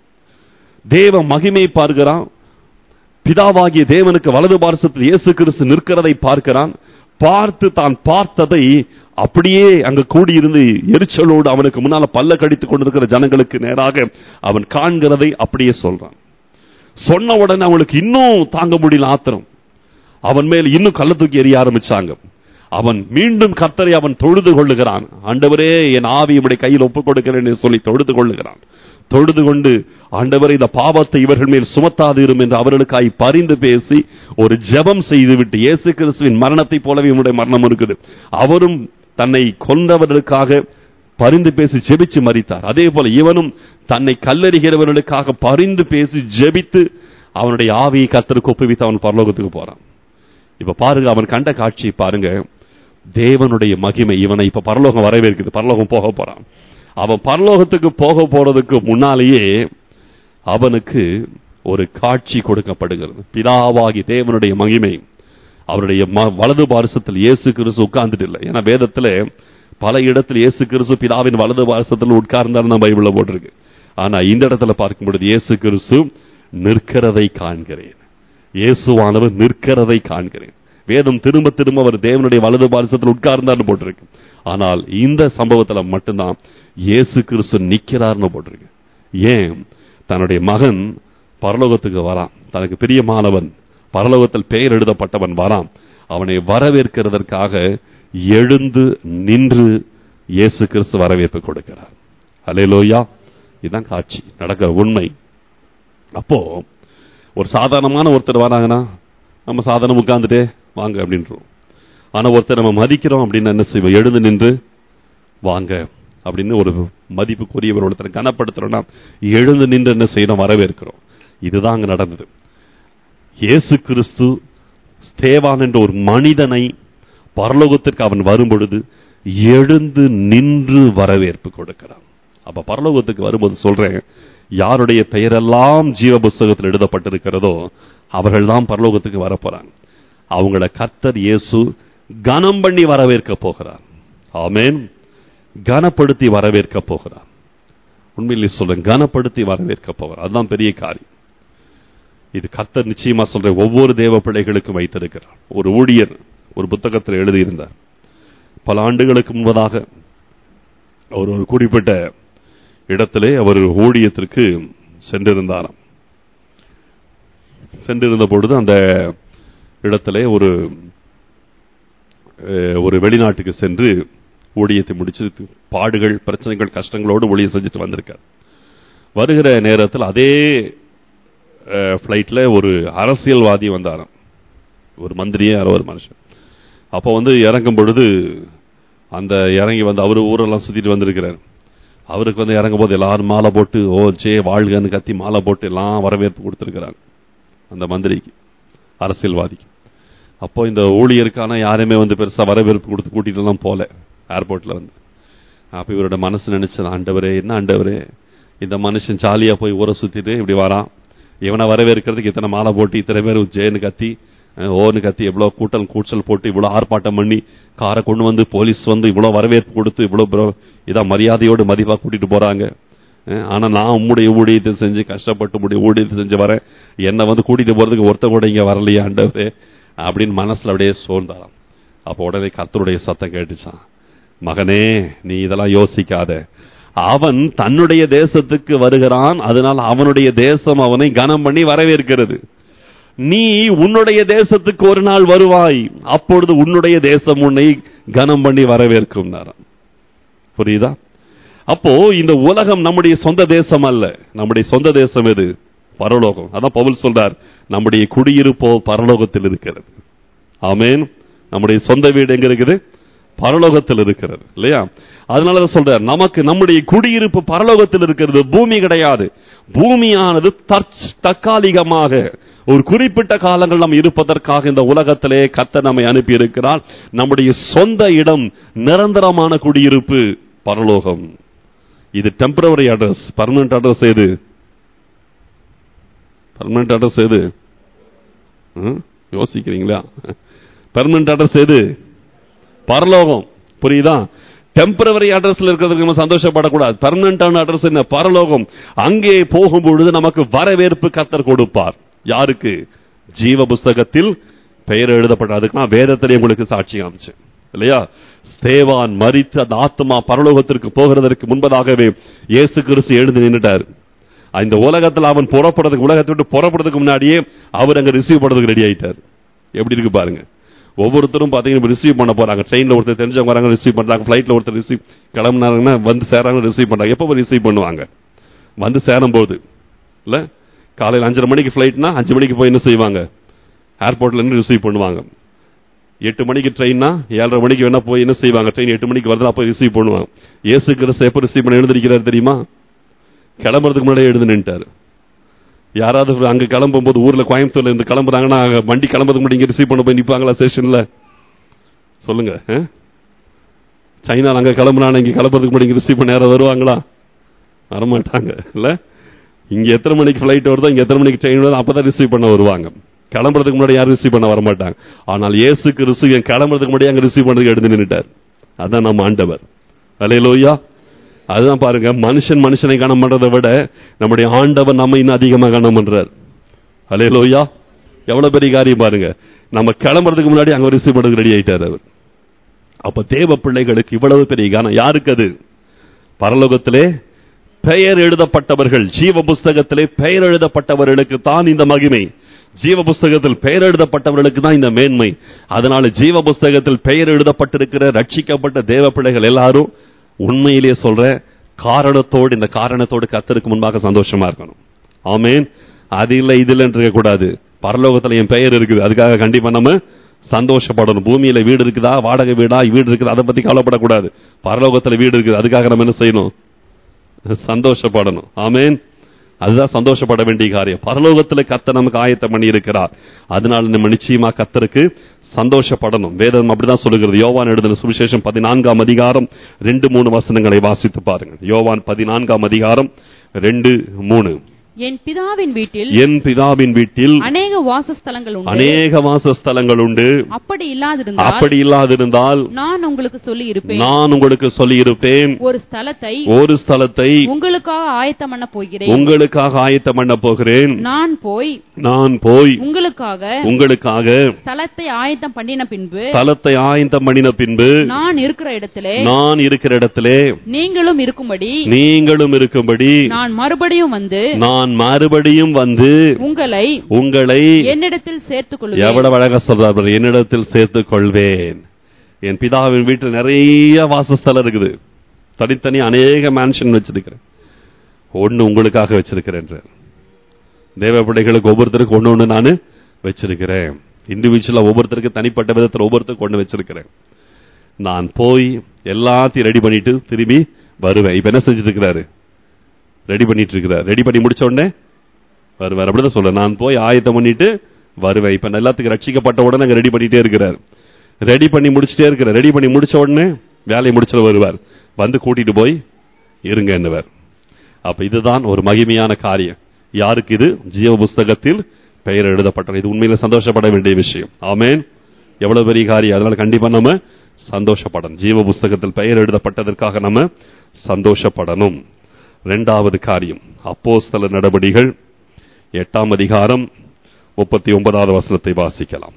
Speaker 1: தேவ மகிமையை பார்க்கிறான் பிதாவாகிய தேவனுக்கு வலது பாரசத்தில் இயேசு கிறிஸ்து நிற்கிறதை பார்க்கிறான் பார்த்து தான் பார்த்ததை அப்படியே அங்க கூடியிருந்து எரிச்சலோடு அவனுக்கு முன்னால பல்ல கடித்துக் கொண்டிருக்கிற ஜனங்களுக்கு நேராக அவன் காண்கிறதை அப்படியே சொல்றான் சொன்ன உடனே அவனுக்கு இன்னும் தாங்க முடியல ஆத்திரம் அவன் மேல் இன்னும் கள்ள தூக்கி எறிய ஆரம்பிச்சாங்க அவன் மீண்டும் கர்த்தரை அவன் தொழுது கொள்ளுகிறான் ஆண்டவரே என் ஆவி உடைய கையில் ஒப்புக் கொடுக்கிறேன் என்று சொல்லி தொழுது கொள்ளுகிறான் தொழுது கொண்டு ஆண்டவரை இந்த பாவத்தை இவர்கள் மேல் சுமத்தாதிரும் என்று அவர்களுக்காய் பரிந்து பேசி ஒரு ஜெபம் செய்துவிட்டு இயேசு கிறிஸ்துவின் மரணத்தைப் போலவே இவனுடைய மரணம் இருக்குது அவரும் தன்னை கொன்றவர்களுக்காக பரிந்து பேசி ஜெபிச்சு மறித்தார் அதே போல இவனும் தன்னை கல்லறிகிறவர்களுக்காக பரிந்து பேசி ஜெபித்து அவனுடைய ஆவியை கத்தருக்கு ஒப்புவித்து அவன் பரலோகத்துக்கு போறான் இப்ப பாருங்க அவன் கண்ட காட்சி பாருங்க தேவனுடைய மகிமை இவனை இப்ப பரலோகம் வரவேற்குது பரலோகம் போக போறான் அவன் பரலோகத்துக்கு போக போறதுக்கு முன்னாலேயே அவனுக்கு ஒரு காட்சி கொடுக்கப்படுகிறது பிதாவாகி தேவனுடைய மகிமை அவருடைய ம- வலது பாரசத்தில் இயேசு கிறிஸ்து உட்கார்ந்துட்டு இல்லை ஏன்னா வேதத்துல பல இடத்தில் இயேசு கிறிஸ்து பிதாவின் வலது பாரசத்தில் உட்கார்ந்தார் நம்ம பைபிள்ல போட்டிருக்கு ஆனா இந்த இடத்துல பார்க்கும் பொழுது இயேசு கிறிஸ்து நிற்கிறதை காண்கிறேன் இயேசுவானவர் நிற்கிறதை காண்கிறேன் வேதம் திரும்ப திரும்ப அவர் தேவனுடைய வலது பாரசத்தில் உட்கார்ந்தார்னு போட்டிருக்கு ஆனால் இந்த சம்பவத்துல மட்டும்தான் இயேசு கிறிஸ்து நிக்கிறார்னு போட்டிருக்கு ஏன் தன்னுடைய மகன் பரலோகத்துக்கு வரான் தனக்கு பிரியமானவன் பரலோகத்தில் பெயர் எழுதப்பட்டவன் வரான் அவனை வரவேற்கிறதற்காக எழுந்து நின்று இயேசு கிறிஸ்து வரவேற்பு கொடுக்கிறார் அலையலோயா இதுதான் காட்சி நடக்கிற உண்மை அப்போ ஒரு சாதாரணமான ஒருத்தர் வராங்கன்னா நம்ம சாதாரணம் உட்கார்ந்துட்டே வாங்க அப்படின்றோம் ஆனா ஒருத்தர் நம்ம மதிக்கிறோம் அப்படின்னு என்ன செய்வோம் எழுந்து நின்று வாங்க அப்படின்னு ஒரு மதிப்புக்குரியவர் ஒருத்தர் கனப்படுத்துறோம்னா எழுந்து நின்று என்ன செய்யணும் வரவேற்கிறோம் இதுதான் அங்க நடந்தது இயேசு கிறிஸ்து ஸ்தேவான் என்ற ஒரு மனிதனை பரலோகத்திற்கு அவன் வரும் பொழுது எழுந்து நின்று வரவேற்பு கொடுக்கிறான் அப்ப பரலோகத்துக்கு வரும்போது சொல்றேன் யாருடைய பெயரெல்லாம் ஜீவ புஸ்தகத்தில் எழுதப்பட்டிருக்கிறதோ அவர்கள் தான் பரலோகத்துக்கு வரப்போறாங்க அவங்கள கர்த்தர் இயேசு கனம் பண்ணி வரவேற்க போகிறார் ஆமென் கனப்படுத்தி வரவேற்க போகிறார் உண்மையிலே சொல்றேன் கனப்படுத்தி வரவேற்க போகிறார் அதுதான் பெரிய காரியம் இது கர்த்தர் நிச்சயமா சொல்ற ஒவ்வொரு தேவ பிள்ளைகளுக்கும் வைத்திருக்கிறார் ஒரு ஊழியர் ஒரு புத்தகத்தில் எழுதியிருந்தார் பல ஆண்டுகளுக்கு முன்பதாக அவர் ஒரு குறிப்பிட்ட இடத்திலே அவர் ஊழியத்திற்கு சென்றிருந்தாராம் சென்றிருந்த பொழுது அந்த இடத்திலே ஒரு அஹ், ஒரு வெளிநாட்டுக்கு சென்று ஊழியத்தை முடிச்சு பாடுகள் பிரச்சனைகள் கஷ்டங்களோடு ஊழியம் செஞ்சுட்டு வந்திருக்கார் வருகிற நேரத்தில் அதே ஃப்ளைட்டில் ஒரு அரசியல்வாதி வந்தாராம் ஒரு மந்திரியே யாரோ ஒரு மனுஷன் அப்போ வந்து இறங்கும் பொழுது அந்த இறங்கி வந்து அவரு ஊரெல்லாம் சுத்திட்டு வந்திருக்கிறார் அவருக்கு வந்து இறங்கும் போது எல்லாரும் மாலை போட்டு ஓ ஜே வாழ்கன்னு கத்தி மாலை போட்டு எல்லாம் வரவேற்பு கொடுத்துருக்கிறாங்க அந்த மந்திரிக்கு அரசியல்வாதிக்கு அப்போ இந்த ஊழியருக்கான யாருமே வந்து பெருசா வரவேற்பு கொடுத்து கூட்டிட்டு எல்லாம் போல ஏர்போர்ட்ல வந்து அப்ப இவரோட மனசு நினைச்சது ஆண்டவரே என்ன ஆண்டவரே இந்த மனுஷன் ஜாலியா போய் ஊரை சுத்திட்டு இப்படி வரான் இவனை வரவேற்கிறதுக்கு இத்தனை மாலை போட்டு இத்தனை பேர் ஜேன்னு கத்தி அஹ், ஓன்னு கத்தி இவ்வளவு கூட்டல் கூச்சல் போட்டு இவ்வளவு ஆர்ப்பாட்டம் பண்ணி காரை கொண்டு வந்து போலீஸ் வந்து இவ்வளவு வரவேற்பு கொடுத்து இவ்வளவு bro- இதா மரியாதையோடு மதிப்பா கூட்டிட்டு போறாங்க அஹ், ஆனா நான் உம்முடைய ஊழியத்தை செஞ்சு கஷ்டப்பட்டு உம்முடைய ஊழியத்தை செஞ்சு வரேன் என்னை வந்து கூட்டிட்டு போறதுக்கு ஒருத்த கூட இங்க வரலையா ஆண்டவரே அப்படின்னு மனசுல அப்படியே சோர்ந்தாராம் அப்போ உடனே கர்த்தருடைய சத்தம் கேட்டுச்சான் மகனே நீ இதெல்லாம் யோசிக்காத அவன் தன்னுடைய தேசத்துக்கு வருகிறான் அதனால் அவனுடைய தேசம் அவனை கனம் பண்ணி வரவேற்கிறது நீ உன்னுடைய தேசத்துக்கு ஒரு நாள் வருவாய் அப்பொழுது உன்னுடைய தேசம் உன்னை கனம் பண்ணி வரவேற்கும் புரியுதா அப்போ இந்த உலகம் நம்முடைய சொந்த தேசம் அல்ல நம்முடைய சொந்த தேசம் எது பரலோகம் அதான் பவுல் சொல்றார் நம்முடைய குடியிருப்போ பரலோகத்தில் இருக்கிறது ஆமென் நம்முடைய சொந்த வீடு எங்க இருக்குது பரலோகத்தில் இருக்கிறது இல்லையா அதனால தான் சொல்றார் நமக்கு நம்முடைய குடியிருப்பு பரலோகத்தில் இருக்கிறது பூமி கிடையாது பூமியானது தற்ச- தற்காலிகமாக ஒரு குறிப்பிட்ட காலங்கள் நாம் இருப்பதற்காக இந்த உலகத்திலே கர்த்தர் நம்மை அனுப்பி இருக்கிறார் நம்முடைய சொந்த இடம் நிரந்தரமான குடியிருப்பு பரலோகம் இது டெம்பரவரி அட்ரஸ் பர்மனன்ட் அட்ரஸ் எது பர்மனன்ட் அட்ரஸ் எது ம்? யோசிக்கிறீங்களா பர்மனன்ட் அட்ரஸ் எது பரலோகம் புரியுதா டெம்பரவரி அட்ரஸ்ல இருக்கிறதுக்கு நம்ம சந்தோஷப்படக்கூடாது பர்மனண்டான அட்ரஸ் என்ன பரலோகம் அங்கே போகும்பொழுது நமக்கு வரவேற்பு கத்தர் கொடுப்பார் யாருக்கு ஜீவ புஸ்தகத்தில் பெயர் எழுதப்பட்ட அதுக்கு நான் வேதத்திலே உங்களுக்கு சாட்சி காமிச்சேன் இல்லையா ஸ்தேவான் மரித்து அந்த ஆத்மா பரலோகத்திற்கு போகிறதற்கு முன்பதாகவே இயேசு கிறிஸ்து எழுந்து நின்னுட்டார் இந்த உலகத்தில் அவன் புறப்படுறதுக்கு உலகத்தை விட்டு புறப்படுறதுக்கு முன்னாடியே அவர் அங்க ரிசீவ் பண்றதுக்கு ரெடி ஆயிட்டார் எப்படி இருக்கு பாருங்க ஒவ்வொருத்தரும் பாத்தீங்கன்னா ரிசீவ் பண்ண போறாங்க ட்ரெயின்ல ஒருத்தர் தெரிஞ்சவங்க வராங்க ரிசீவ் பண்றாங்க ஃபிளைட்ல ஒருத்தர் ரிசீவ் கிளம்புனாங்கன்னா வந்து சேராங்க ரிசீவ் பண்றாங்க எப்போ ரிசீவ் பண்ணுவாங்க வந்து சேரும் போது இல்ல காலையில் அஞ்சரை மணிக்கு ஃபிளைட்னா அஞ்சு மணிக்கு போய் என்ன செய்வாங்க ஏர்போர்ட்ல இருந்து ரிசீவ் பண்ணுவாங்க எட்டு மணிக்கு ட்ரெயின்னா ஏழரை மணிக்கு வேணா போய் என்ன செய்வாங்க ட்ரெயின் எட்டு மணிக்கு வருது அப்போ ரிசீவ் பண்ணுவாங்க ஏசு கிறிஸ்து எப்போ ரிசீவ் பண்ண எழுந்திருக்கிறார் தெரியுமா கிளம்புறதுக்கு முன்னாடியே எழுந்து நின்ட்டாரு யாராவது அங்க கிளம்பும் போது ஊர்ல கோயம்புத்தூர்ல இருந்து கிளம்புறாங்கன்னா அங்க வண்டி கிளம்புறதுக்கு முன்னாடி இங்க ரிசீவ் பண்ண போய் நிப்பாங்களா ஸ்டேஷன்ல சொல்லுங்க ஆ? சைனால அங்க கிளம்புறாங்க இங்க கிளம்புறதுக்கு முன்னாடி இங்க ரிசீவ் பண்ண யாராவது வருவாங்களா வரமாட்டாங்க இல்ல இங்க எத்தனை மணிக்கு ஃபிளைட் வருதோ இங்க எத்தனை மணிக்கு ட்ரெயின் வருதோ அப்பதான் ரிசீவ் பண்ண வருவாங்க கிளம்புறதுக்கு முன்னாடி யாரும் ரிசீவ் பண்ண வரமாட்டாங்க ஆனால் இயேசு கிறிஸ்து என் கிளம்புறதுக்கு முன்னாடி அங்க ரிசீவ் பண்ணதுக்கு எடுத்து நின்னுட்டார் அதான் நம்ம ஆண்டவர் அலையலோயா அதுதான் பாருங்க மனுஷன் மனுஷனை கனம் பண்றதை விட நம்முடைய ஆண்டவர் நம்ம இன்னும் அதிகமாக கனம் பண்றார் அலையலோயா எவ்வளவு பெரிய காரியம் பாருங்க நம்ம கிளம்புறதுக்கு முன்னாடி அங்க ரிசீவ் பண்றதுக்கு ரெடி ஆயிட்டார் அவர் அப்ப தேவ பிள்ளைகளுக்கு இவ்வளவு பெரிய கானம் யாருக்கு அது பரலோகத்திலே பெயர் எழுதப்பட்டவர்கள் ஜீவ புஸ்தகத்திலே பெயர் எழுதப்பட்டவர்களுக்கு தான் இந்த மகிமை ஜீவ புஸ்தகத்தில் பெயர் எழுதப்பட்டவர்களுக்கு தான் இந்த மேன்மை அதனால ஜீவ புஸ்தகத்தில் பெயர் எழுதப்பட்டிருக்கிற ரட்சிக்கப்பட்ட தேவ பிள்ளைகள் எல்லாரும் உண்மையிலேயே சொல்ற காரணத்தோடு இந்த காரணத்தோடு கத்தருக்கு முன்பாக சந்தோஷமா இருக்கணும் ஆமேன் அது இல்லை இது இல்லைன்னு இருக்கக்கூடாது பரலோகத்துல என் பெயர் இருக்குது அதுக்காக கண்டிப்பா நம்ம சந்தோஷப்படணும் பூமியில வீடு இருக்குதா வாடகை வீடா வீடு இருக்குது அதை பத்தி கவலைப்படக்கூடாது பரலோகத்துல வீடு இருக்குது அதுக்காக நம்ம என்ன செய்யணும் சந்தோஷப்படணும் ஆமேன் அதுதான் சந்தோஷப்பட வேண்டிய காரியம் பரலோகத்துல கத்த நமக்கு ஆயத்தம் பண்ணி இருக்கிறார் அதனால நம்ம நிச்சயமா கத்தருக்கு சந்தோஷப்படணும் வேதம் அப்படிதான் சொல்லுகிறது யோவான் எழுதின சுவிசேஷம் பதினான்காம் அதிகாரம் ரெண்டு மூணு வசனங்களை வாசித்து பாருங்க யோவான் பதினான்காம் அதிகாரம் ரெண்டு மூணு
Speaker 2: என் பிதாவின் வீட்டில்
Speaker 1: என் பிதாவின் வீட்டில்
Speaker 2: அநேக வாசஸ்தலங்கள் உண்டு
Speaker 1: அநேக வாசஸ்தலங்கள் உண்டு
Speaker 2: அப்படி இல்லாதிருந்தால்
Speaker 1: அப்படி இல்லாதிருந்தால்
Speaker 2: நான் உங்களுக்கு சொல்லி இருப்பேன்
Speaker 1: நான் உங்களுக்கு சொல்லியிருப்பேன்
Speaker 2: ஒரு ஸ்தலத்தை
Speaker 1: ஒரு ஸ்தலத்தை
Speaker 2: உங்களுக்காக ஆயத்தம் பண்ண போகிறேன்
Speaker 1: உங்களுக்காக ஆயத்தம் பண்ண போகிறேன்
Speaker 2: நான் போய்
Speaker 1: நான் போய்
Speaker 2: உங்களுக்காக
Speaker 1: உங்களுக்காக
Speaker 2: ஸ்தலத்தை ஆயத்தம் பண்ணின பின்பு
Speaker 1: ஸ்தலத்தை ஆயத்தம் பண்ணின பின்பு
Speaker 2: நான் இருக்கிற இடத்திலே
Speaker 1: நான் இருக்கிற இடத்திலே
Speaker 2: நீங்களும் இருக்கும்படி
Speaker 1: நீங்களும் இருக்கும்படி
Speaker 2: நான் மறுபடியும் வந்து
Speaker 1: நான் மறுபடியும் வந்து
Speaker 2: உங்களை
Speaker 1: உங்களை
Speaker 2: என்னிடத்தில் சேர்த்துக் கொள்வேன்
Speaker 1: எவ்வளவு அழகா சொல்றார் பாரு, என்னிடத்தில் சேர்த்துக் கொள்வேன் என் பிதாவின் வீட்டில் நிறைய வாசஸ்தலம் இருக்குது தனித்தனி அநேக மேன்ஷன் வச்சிருக்கிறேன் ஒண்ணு உங்களுக்காக வச்சிருக்கிறேன் தேவ பிள்ளைகளுக்கு ஒவ்வொருத்தருக்கு ஒண்ணு ஒண்ணு நான் வச்சிருக்கிறேன் இண்டிவிஜுவலா ஒவ்வொருத்தருக்கு தனிப்பட்ட விதத்தில் ஒவ்வொருத்தருக்கு ஒண்ணு வச்சிருக்கிறேன் நான் போய் எல்லாத்தையும் ரெடி பண்ணிட்டு திரும்பி வருவேன் இப்ப என்ன செஞ்சுட்டு இருக்கிறாரு ரெடி பண்ணிட்டு இருக்கிறார் ரெடி பண்ணி முடிச்ச உடனே வருவார் அப்படிதான் சொல்ல நான் போய் ஆயத்தம் பண்ணிட்டு வருவேன் இப்ப எல்லாத்துக்கும் ரட்சிக்கப்பட்ட உடனே அங்க ரெடி பண்ணிட்டே இருக்கிறார் ரெடி பண்ணி முடிச்சிட்டே இருக்கிறார் ரெடி பண்ணி முடிச்ச உடனே வேலையை முடிச்சல வருவார் வந்து கூட்டிட்டு போய் இருங்க என்னவர் அப்ப இதுதான் ஒரு மகிமையான காரியம் யாருக்கு இது ஜீவ புஸ்தகத்தில் பெயர் எழுதப்பட்டது இது உண்மையில சந்தோஷப்பட வேண்டிய விஷயம் ஆமேன் எவ்வளவு பெரிய காரியம் அதனால கண்டிப்பா நம்ம சந்தோஷப்படணும் ஜீவ புஸ்தகத்தில் பெயர் எழுதப்பட்டதற்காக நம்ம சந்தோஷப்படணும் இரண்டாவது காரியம் அப்போஸ்தல நடபடிகள் எட்டாம் அதிகாரம் முப்பத்தி ஒன்பதாவது வசனத்தை வாசிக்கலாம்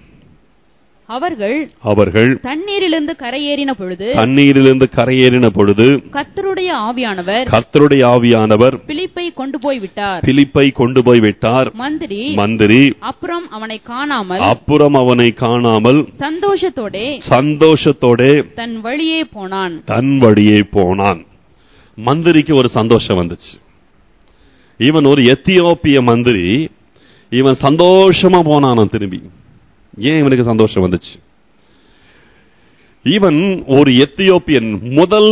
Speaker 2: அவர்கள்
Speaker 1: அவர்கள்
Speaker 2: தண்ணீரிலிருந்து கரையேறின பொழுது
Speaker 1: தண்ணீரிலிருந்து கரையேறின பொழுது
Speaker 2: கர்த்தருடைய ஆவியானவர்
Speaker 1: கர்த்தருடைய ஆவியானவர்
Speaker 2: பிலிப்பை கொண்டு போய் விட்டார்
Speaker 1: பிலிப்பை கொண்டு போய் விட்டார்
Speaker 2: மந்திரி
Speaker 1: மந்திரி
Speaker 2: அப்புறம் அவனை காணாமல்
Speaker 1: அப்புறம் அவனை காணாமல்
Speaker 2: சந்தோஷத்தோடே
Speaker 1: சந்தோஷத்தோட
Speaker 2: தன் வழியே போனான்
Speaker 1: தன் வழியே போனான் மந்திரிக்கு ஒரு சந்தோஷம் வந்துச்சு இவன் ஒரு எத்தியோப்பிய மந்திரி இவன் சந்தோஷமா போனானாம் திரும்பி ஏன் இவனுக்கு சந்தோஷம் வந்துச்சு இவன் ஒரு எத்தியோப்பியன் முதல்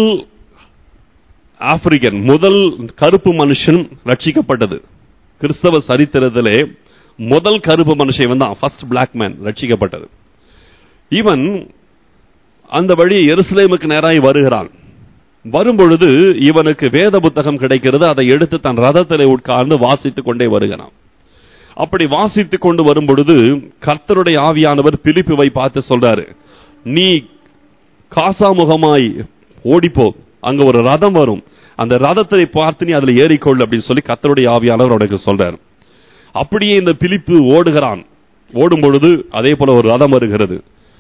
Speaker 1: ஆப்பிரிக்கன் முதல் கருப்பு மனுஷன் ரட்சிக்கப்பட்டது கிறிஸ்தவ சரித்திரத்திலே முதல் கருப்பு மனுஷன் இவன் தான் ஃபர்ஸ்ட் பிளாக் மேன் ரட்சிக்கப்பட்டது இவன் அந்த வழி எருசலேமுக்கு நேராய் வருகிறான் வரும்பொழுது இவனுக்கு வேத புத்தகம் கிடைக்கிறது அதை எடுத்து தன் ரதத்திலே உட்கார்ந்து வாசித்துக் கொண்டே வருகிறான் அப்படி வாசித்துக் கொண்டு வரும்பொழுது கர்த்தருடைய ஆவியானவர் பிலிப்புவை பார்த்து சொல்றாரு நீ காசாமுகமாய் ஓடிப்போ அங்க ஒரு ரதம் வரும் அந்த ரதத்தை பார்த்து நீ அதுல ஏறிக்கொள் அப்படின்னு சொல்லி கர்த்தருடைய ஆவியானவர் உனக்கு சொல்றாரு அப்படியே இந்த பிலிப்பு ஓடுகிறான் ஓடும் பொழுது அதே போல ஒரு ரதம் வருகிறது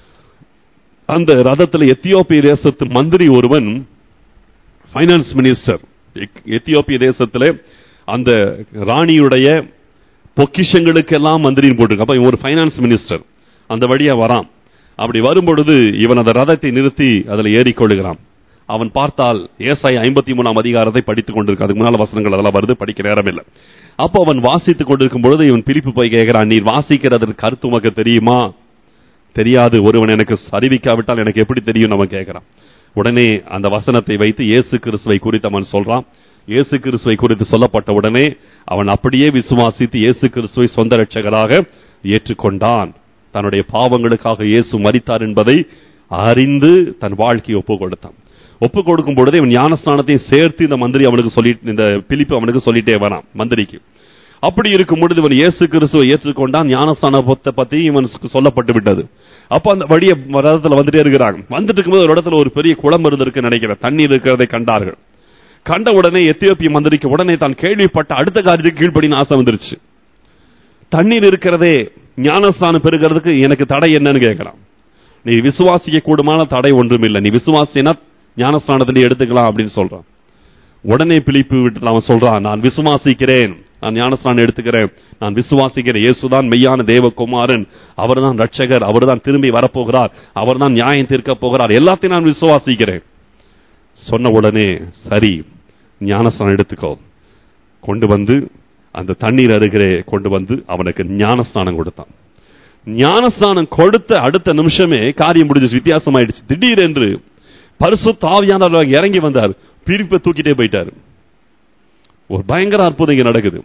Speaker 1: அந்த ரதத்தில் எத்தியோப்பிய தேசத்து மந்திரி ஒருவன் ஃபைனான்ஸ் மினிஸ்டர் எத்தியோப்பிய தேசத்தில் அந்த ராணியுடைய பொக்கிஷங்களுக்கெல்லாம் மந்திரின்னு போட்டிருக்கு அப்ப இவன் ஒரு ஃபைனான்ஸ் மினிஸ்டர் அந்த வழியா வரான் அப்படி வரும்பொழுது இவன் அந்த ரதத்தை நிறுத்தி அதில் ஏறிக்கொள்ளுகிறான் அவன் பார்த்தால் ஏசாய் ஐம்பத்தி மூணாம் அதிகாரத்தை படித்துக் கொண்டிருக்க அதுக்கு முன்னால வசனங்கள் அதெல்லாம் வருது படிக்க நேரம் இல்லை அப்போ அவன் வாசித்துக் கொண்டிருக்கும் பொழுது இவன் பிலிப்பு போய் கேட்கிறான் நீர் வாசிக்கிறதற்கு கருத்து உமக்கு தெரியுமா தெரியாது ஒருவன் எனக்கு அறிவிக்காவிட்டால் எனக்கு எப்படி தெரியும் நம்ம கேட்கிறான் உடனே அந்த வசனத்தை வைத்து இயேசு கிறிஸ்துவை குறித்து அவன் சொல்றான் இயேசு கிறிஸ்துவை குறித்து சொல்லப்பட்ட உடனே அவன் அப்படியே விசுவாசித்து இயேசு கிறிஸ்துவை சொந்த ரட்சகராக ஏற்றுக்கொண்டான் தன்னுடைய பாவங்களுக்காக இயேசு மரித்தார் என்பதை அறிந்து தன் வாழ்க்கையை ஒப்பு கொடுத்தான் ஒப்பு கொடுக்கும் பொழுது இவன் ஞானஸ்நானத்தையும் சேர்த்து இந்த மந்திரி அவனுக்கு சொல்லிட்டு இந்த பிலிப்பு அவனுக்கு சொல்லிட்டே வரான் மந்திரிக்கு அப்படி இருக்கும் பொழுது இவன் இயேசு கிறிஸ்துவை ஏற்றுக்கொண்டான் ஞானஸ்தானத்தை பத்தி இவனுக்கு சொல்லப்பட்டு விட்டது அப்ப அந்த வழிய ரதத்துல வந்துட்டே இருக்கிறாங்க வந்துட்டு இருக்கும்போது ஒரு இடத்துல ஒரு பெரிய குளம் இருந்திருக்கு நினைக்கிறேன் தண்ணீர் இருக்கிறதை கண்டார்கள் கண்ட உடனே எத்தியோப்பிய மந்திரிக்கு உடனே தான் கேள்விப்பட்ட அடுத்த காரியத்துக்கு கீழ்ப்படின்னு ஆசை வந்துருச்சு தண்ணீர் இருக்கிறதே ஞானஸ்தானம் பெறுகிறதுக்கு எனக்கு தடை என்னன்னு கேட்கிறான் நீ விசுவாசிக்க கூடுமான தடை ஒன்றும் இல்லை நீ விசுவாசினா ஞானஸ்தானத்திலே எடுத்துக்கலாம் அப்படின்னு சொல்றான் உடனே பிலிப்பு விட்டு அவன் சொல்றான் நான் விசுவாசிக்கிறேன் நான் ஞானஸ்தானம் எடுத்துக்கிறேன் நான் விசுவாசிக்கிறேன் இயேசுதான் மெய்யான தேவகுமாரன் அவர்தான் ரட்சகர் அவர்தான் திரும்பி வரப்போகிறார் அவர்தான் நியாயம் தீர்க்க போகிறார் எல்லாத்தையும் நான் விசுவாசிக்கிறேன் சொன்ன உடனே சரி ஞானஸ்தானம் எடுத்துக்கோ கொண்டு வந்து அந்த தண்ணீர் அருகிறே கொண்டு வந்து அவனுக்கு ஞானஸ்தானம் கொடுத்தான் ஞானஸ்தானம் கொடுத்த அடுத்த நிமிஷமே காரியம் முடிஞ்சிச்சு வித்தியாசமாயிடுச்சு திடீரென்று பரிசு தாவியானவர் இறங்கி வந்தார் பிரிப்பை தூக்கிட்டே போயிட்டாரு ஒரு பயங்கர அற்புதம் இங்க நடக்குது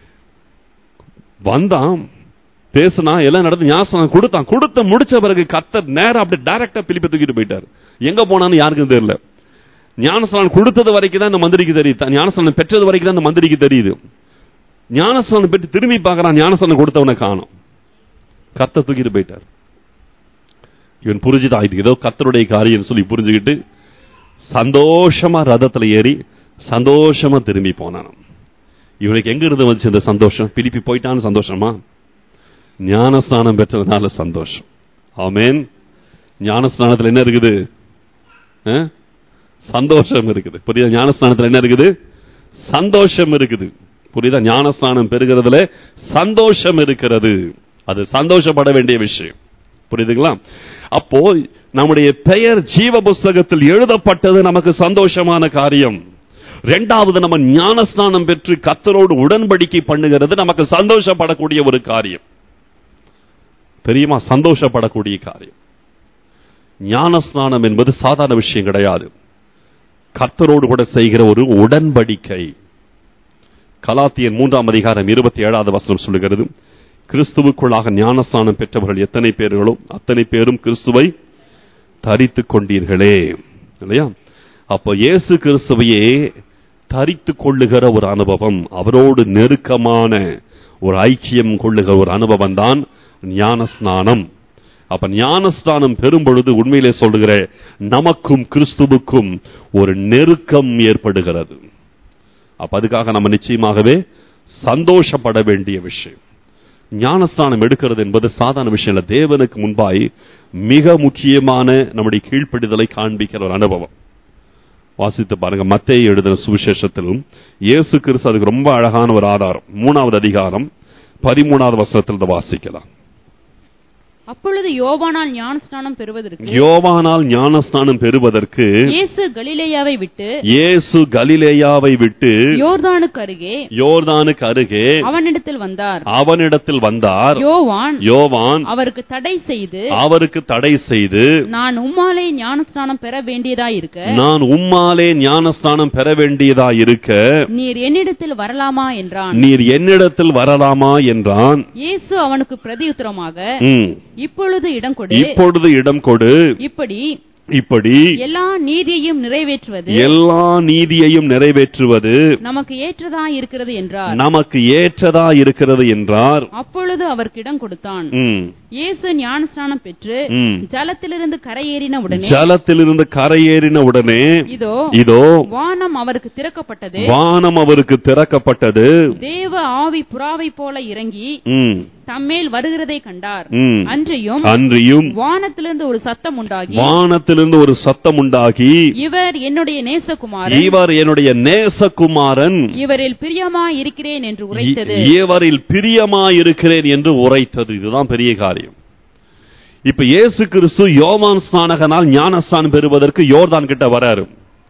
Speaker 1: வந்தான் பேசினா எல்லாம் நடந்து ஞானஸ்தானம் கொடுத்தான் கொடுத்த முடிச்ச பிறகு கத்தர் நேரம் அப்படி டைரக்டா பிலிப்பை தூக்கிட்டு போயிட்டாரு எங்க போனான்னு யாருக்கும் தெரியல ஞானஸ்தானம் கொடுத்தது வரைக்கும் தான் இந்த மந்திரிக்கு தெரியுது ஞானஸ்தானம் பெற்றது வரைக்கும் தான் இந்த மந்திரிக்கு தெரியுது ஞானஸ்தானம் பெற்று திரும்பி பார்க்கறான் ஞானஸ்தானம் கொடுத்தவனை காணும் கத்த தூக்கிட்டு போயிட்டார் இவன் புரிஞ்சுதான் இது ஏதோ கத்தருடைய காரியம் சொல்லி புரிஞ்சுக்கிட்டு சந்தோஷமா ரதத்துல ஏறி சந்தோஷமா திரும்பி போனான் இவனுக்கு எங்க இருந்து வந்துச்சு இந்த சந்தோஷம் பிலிப்பி போயிட்டான்னு சந்தோஷமா ஞானஸ்தானம் பெற்றதுனால சந்தோஷம் ஆமேன் ஞானஸ்தானத்துல என்ன இருக்குது அஹ்? சந்தோஷம் இருக்குது புரியுதா ஞானஸ்தானத்துல என்ன இருக்குது சந்தோஷம் இருக்குது புரியுதா ஞானஸ்தானம் பெறுகிறதுல சந்தோஷம் இருக்கிறது அது சந்தோஷப்பட வேண்டிய விஷயம் புரியுதுங்களா அப்போ நம்முடைய பெயர் ஜீவ புஸ்தகத்தில் எழுதப்பட்டது நமக்கு சந்தோஷமான காரியம் ரெண்டாவது நம்ம ஞானஸ்தானம் பெற்று கத்தரோடு உடன்படிக்கை பண்ணுகிறது நமக்கு சந்தோஷப்படக்கூடிய ஒரு காரியம் தெரியுமா சந்தோஷப்படக்கூடிய காரியம் ஞானஸ்நானம் என்பது சாதாரண விஷயம் கிடையாது கர்த்தரோடு கூட செய்கிற ஒரு உடன்படிக்கை கலாத்தியன் மூன்றாம் அதிகாரம் இருபத்தி ஏழாவது வசனம் சொல்லுகிறது கிறிஸ்துவுக்குள்ளாக ஞானஸ்தானம் பெற்றவர்கள் எத்தனை பேர்களோ அத்தனை பேரும் கிறிஸ்துவை தரித்துக் கொண்டீர்களே இல்லையா அப்போ இயேசு கிறிஸ்துவையே தரித்துக் கொள்ளுகிற ஒரு அனுபவம் அவரோடு நெருக்கமான ஒரு ஐக்கியம் கொள்ளுகிற ஒரு அனுபவம் தான் ஞானஸ்நானம் அப்ப ஞானஸ்தானம் பெறும் பொழுது உண்மையிலே சொல்லுகிற நமக்கும் கிறிஸ்துவுக்கும் ஒரு நெருக்கம் ஏற்படுகிறது அப்ப அதுக்காக நம்ம நிச்சயமாகவே சந்தோஷப்பட வேண்டிய விஷயம் ஞானஸ்தானம் எடுக்கிறது என்பது சாதாரண விஷயம் இல்ல தேவனுக்கு முன்பாய் மிக முக்கியமான நம்முடைய கீழ்ப்படிதலை காண்பிக்கிற ஒரு அனுபவம் வாசித்து பாருங்க மத்தேயு எழுதின சுவிசேஷத்திலும் இயேசு கிறிஸ்து அதுக்கு ரொம்ப அழகான ஒரு ஆதாரம் மூணாவது அதிகாரம் பதிமூணாவது வசனத்தில் இதை வாசிக்கலாம்
Speaker 2: அப்பொழுது யோவானால் ஞானஸ்நானம் பெறுவதற்கு
Speaker 1: யோவானால் ஞானஸ்நானம் பெறுவதற்கு
Speaker 2: இயேசு கலிலேயாவை விட்டு
Speaker 1: இயேசு கலிலேயாவை விட்டு
Speaker 2: யோர்தானுக்கு அருகே
Speaker 1: யோர்தானுக்கு அருகே
Speaker 2: அவனிடத்தில் வந்தார்
Speaker 1: அவனிடத்தில் வந்தார்
Speaker 2: யோவான்
Speaker 1: யோவான்
Speaker 2: அவருக்கு தடை செய்து
Speaker 1: அவருக்கு தடை செய்து
Speaker 2: நான் உம்மாலே ஞானஸ்நானம் பெற வேண்டியதாயிருக்க
Speaker 1: நான் உம்மாலே ஞானஸ்நானம் பெற வேண்டியதா இருக்க
Speaker 2: நீர் என்னிடத்தில் வரலாமா என்றான்
Speaker 1: நீர் என்னிடத்தில் வரலாமா என்றான்
Speaker 2: இயேசு அவனுக்கு பிரதியுத்தரமாக
Speaker 1: ம்.
Speaker 2: இப்பொழுது இடம் கொடு
Speaker 1: இப்பொழுது இடம் கொடு
Speaker 2: இப்படி
Speaker 1: இப்படி
Speaker 2: எல்லா நீதியையும் நிறைவேற்றுவது
Speaker 1: எல்லா நீதியையும் நிறைவேற்றுவது
Speaker 2: நமக்கு ஏற்றதா இருக்கிறது என்றார்
Speaker 1: நமக்கு ஏற்றதா இருக்கிறது என்றார்
Speaker 2: அப்பொழுது அவருக்கு இடம் கொடுத்தான்
Speaker 1: ம்.
Speaker 2: இயேசு ஞானஸ்நானம் பெற்று
Speaker 1: ம்.
Speaker 2: ஜலத்திலிருந்து கரையேறின உடனே
Speaker 1: ஜலத்திலிருந்து கரையேறின உடனே
Speaker 2: இதோ
Speaker 1: இதோ
Speaker 2: வானம் அவருக்கு திறக்கப்பட்டது
Speaker 1: வானம் அவருக்கு திறக்கப்பட்டது
Speaker 2: தேவ ஆவி புறாவை போல இறங்கி
Speaker 1: ம்.
Speaker 2: தம்மேல் வருகிறதை கண்டார்
Speaker 1: ம்.
Speaker 2: அன்றியும்
Speaker 1: அன்றியும்
Speaker 2: வானத்திலிருந்து ஒரு சத்தம் உண்டாகி
Speaker 1: வானத்திலிருந்து ஒரு சத்தம் உண்டாகி
Speaker 2: இவர் என்னுடைய நேசகுமாரன்
Speaker 1: இவர் என்னுடைய நேசகுமாரன்
Speaker 2: இவரில் பிரியமா இருக்கிறேன் என்று உரைத்தது
Speaker 1: இ- இவரில் பிரியமாயிருக்கிறேன் என்று உரைத்தது இதுதான் பெரிய காரியம் இப்ப இயேசு கிறிஸ்து யோவான் ஸ்நானகனால் ஞானஸ்தானம் பெறுவதற்கு யோர்தான் கிட்ட வராரு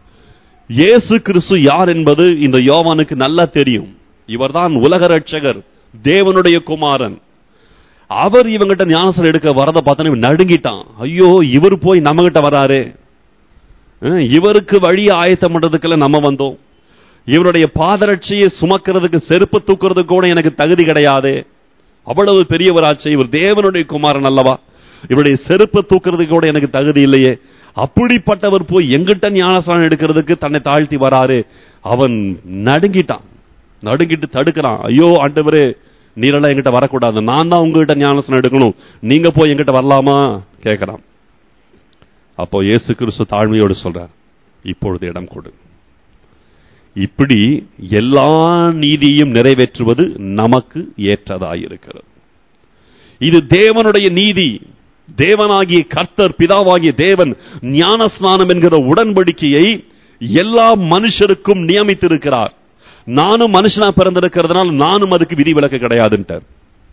Speaker 1: இயேசு கிறிஸ்து யார் என்பது இந்த யோவானுக்கு நல்லா தெரியும் இவர்தான் உலக ரட்சகர் தேவனுடைய குமாரன் அவர் இவங்கிட்ட ஞானஸ்தானம் எடுக்க வரத பார்த்தோன்னு இவன் நடுங்கிட்டான் ஐயோ இவர் போய் நம்ம கிட்ட வராரு அஹ், இவருக்கு வழி ஆயத்தம் பண்றதுக்குள்ள நம்ம வந்தோம் இவருடைய பாதரட்சியை சுமக்கிறதுக்கு செருப்பு தூக்குறதுக்கு கூட எனக்கு தகுதி கிடையாது அவ்வளவு பெரியவராச்சு இவர் தேவனுடைய குமாரன் அல்லவா இவருடைய செருப்பு தூக்குறதுக்கு கூட எனக்கு தகுதி இல்லையே அப்படிப்பட்டவர் போய் எங்கிட்ட ஞானஸ்தானம் எடுக்கிறதுக்கு தன்னை தாழ்த்தி வராரு அவன் நடுங்கிட்டான் நடுங்கிட்டு தடுக்கிறான் ஐயோ ஆண்டவரே நீரெல்லாம் எங்கிட்ட வரக்கூடாது நான் தான் உங்ககிட்ட ஞானஸ்தானம் எடுக்கணும் நீங்க போய் எங்கிட்ட வரலாமா கேட்கிறான் அப்போ இயேசு கிறிஸ்து தாழ்மையோடு சொல்றார் இப்பொழுது இடம் கொடு இப்படி எல்லா நீதியையும் நிறைவேற்றுவது நமக்கு ஏற்றதாயிருக்கிறது இது தேவனுடைய நீதி தேவனாகிய கர்த்தர் பிதாவாகிய தேவன் ஞானஸ்நானம் என்கிற உடன்படிக்கையை எல்லா மனுஷருக்கும் நியமித்திருக்கிறார் நானும் மனுஷனா பிறந்திருக்கிறதுனால நானும் அதுக்கு விதிவிலக்கு கிடையாதுன்ட்டார்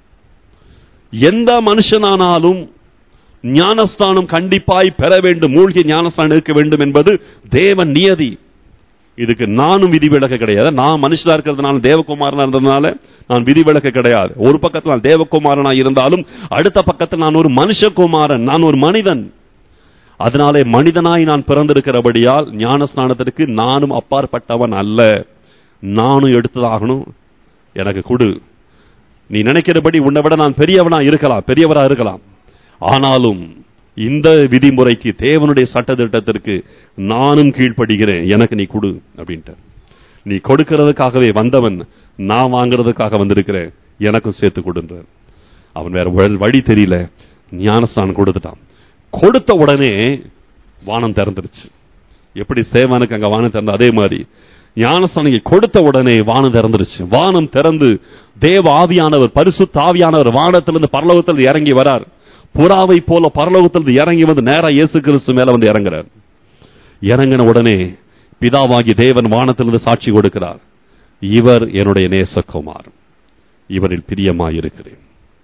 Speaker 1: எந்த மனுஷனானாலும் ஞானஸ்தானம் கண்டிப்பாய் பெற வேண்டும் மூழ்கி ஞானஸ்தானம் இருக்க வேண்டும் என்பது தேவன் நியதி இதுக்கு நானும் விதிவிலக்கு கிடையாது நான் மனுஷனா இருக்கிறதுனால தேவகுமாரனா இருந்ததுனால நான் விதிவிலக்கு கிடையாது ஒரு பக்கத்தில் நான் தேவகுமாரனா இருந்தாலும் அடுத்த பக்கத்தில் நான் ஒரு மனுஷகுமாரன் நான் ஒரு மனிதன் அதனாலே மனிதனாய் நான் பிறந்திருக்கிறபடியால் ஞானஸ்நானத்திற்கு நானும் அப்பாற்பட்டவன் அல்ல நானும் எடுத்ததாகணும் எனக்கு கொடு நீ நினைக்கிறபடி உன்னை விட நான் பெரியவனா இருக்கலாம் பெரியவரா இருக்கலாம் ஆனாலும் இந்த விதிமுறைக்கு தேவனுடைய சட்டத்திட்டத்திற்கு நானும் கீழ்ப்படுகிறேன் எனக்கு நீ கொடு அப்படின்ட்டு நீ கொடுக்கிறதுக்காகவே வந்தவன் நான் வாங்குறதுக்காக வந்திருக்கிறேன் எனக்கும் சேர்த்து கொடுன்றார் அவன் வேற வழி- வழி தெரியல ஞானஸ்தானம் கொடுத்துட்டான் கொடுத்த உடனே வானம் திறந்துருச்சு எப்படி சேவானுக்கு அங்க வானம் திறந்த அதே மாதிரி ஞானஸ்தானம் கொடுத்த உடனே வானம் திறந்துருச்சு வானம் திறந்து தேவ ஆவியானவர் பரிசுத்த ஆவியானவர் வானத்திலிருந்து பரலோகத்தில் இறங்கி வரார் புறாவை போல பரலோகத்திலிருந்து இறங்கி வந்து நேரா இயேசு கிறிஸ்து மேல வந்து இறங்குறார் இறங்கின உடனே பிதாவாகி தேவன் வானத்திலிருந்து சாட்சி கொடுக்கிறார் இவர் என்னுடைய நேசகுமார் இவரில் பிரியமாயிருக்கிறேன்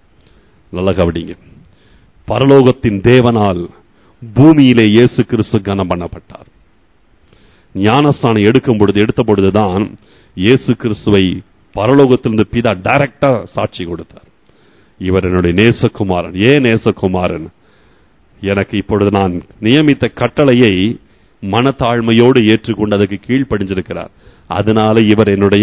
Speaker 1: நல்ல கவனிங்க பரலோகத்தின் தேவனால் பூமியிலே இயேசு கிறிஸ்து கனம் பண்ணப்பட்டார் ஞானஸ்தானம் எடுக்கும் பொழுது எடுத்த பொழுதுதான் இயேசு கிறிஸ்துவை பரலோகத்திலிருந்து பிதா டைரக்டா சாட்சி கொடுத்தார் இவர் என்னுடைய நேசகுமாரன் ஏன் நேசகுமாரன் எனக்கு இப்பொழுது நான் நியமித்த கட்டளையை மனத்தாழ்மையோடு ஏற்றுக்கொண்டு அதுக்கு கீழ்ப்படிஞ்சிருக்கிறார் அதனால இவர் என்னுடைய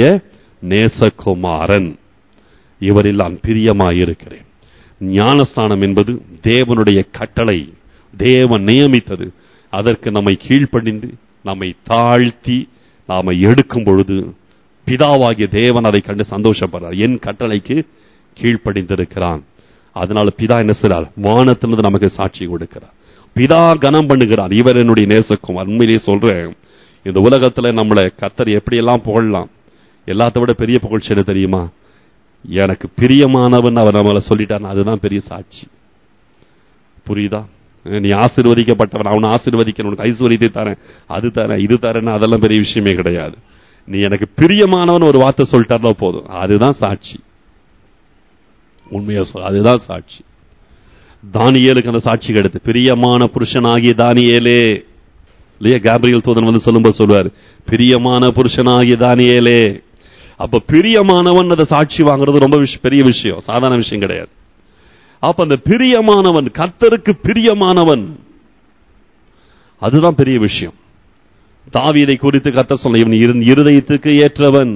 Speaker 1: நேசகுமாரன் இவரில் நான் பிரியமாயிருக்கிறேன் ஞானஸ்தானம் என்பது தேவனுடைய கட்டளை தேவன் நியமித்தது அதற்கு நம்மை கீழ்ப்படிந்து நம்மை தாழ்த்தி நாம எடுக்கும் பொழுது பிதாவாகிய தேவன் அதை கண்டு சந்தோஷப்படுறார் என் கட்டளைக்கு கீழ்ப்படிந்திருக்கிறான் அதனால பிதா என்ன செய்றார் வானத்திலிருந்து நமக்கு சாட்சி கொடுக்கிறார் பிதா கனம் பண்ணுகிறார் இவர் என்னுடைய நேசக்குமார் உண்மையிலேயே சொல்றேன் இந்த உலகத்துல நம்மளை கத்தர் எப்படியெல்லாம் புகழலாம் எல்லாத்த விட பெரிய புகழ்ச்சி என்ன தெரியுமா எனக்கு பிரியமானவன் அவர் நம்மளை சொல்லிட்டார் அதுதான் பெரிய சாட்சி புரியுதா நீ ஆசீர்வதிக்கப்பட்டவன் அவனை ஆசீர்வதிக்கணும் உனக்கு ஐஸ்வர்யத்தை தரேன் அது தரேன் இது தரேன் அதெல்லாம் பெரிய விஷயமே கிடையாது நீ எனக்கு பிரியமானவன் ஒரு வார்த்தை சொல்லிட்டாருனா போதும் அதுதான் சாட்சி உண்மையா சொல் அதுதான் சாட்சி தானியேலுக்கு அந்த சாட்சி கிடைத்து பிரியமான புருஷனாகிய தானியேலே இல்லையா கேப்ரியல் தூதன் வந்து சொல்லும்போது சொல்வார் பிரியமான புருஷனாகிய தானியேலே அப்ப பிரியமானவன் அதை சாட்சி வாங்குறது ரொம்ப விஷ- பெரிய விஷயம் சாதாரண விஷயம் கிடையாது அப்ப அந்த பிரியமானவன் கர்த்தருக்கு பிரியமானவன் அதுதான் பெரிய விஷயம் தாவீதை குறித்து கர்த்தர் சொல்ல இவன் இரு- இருதயத்துக்கு ஏற்றவன்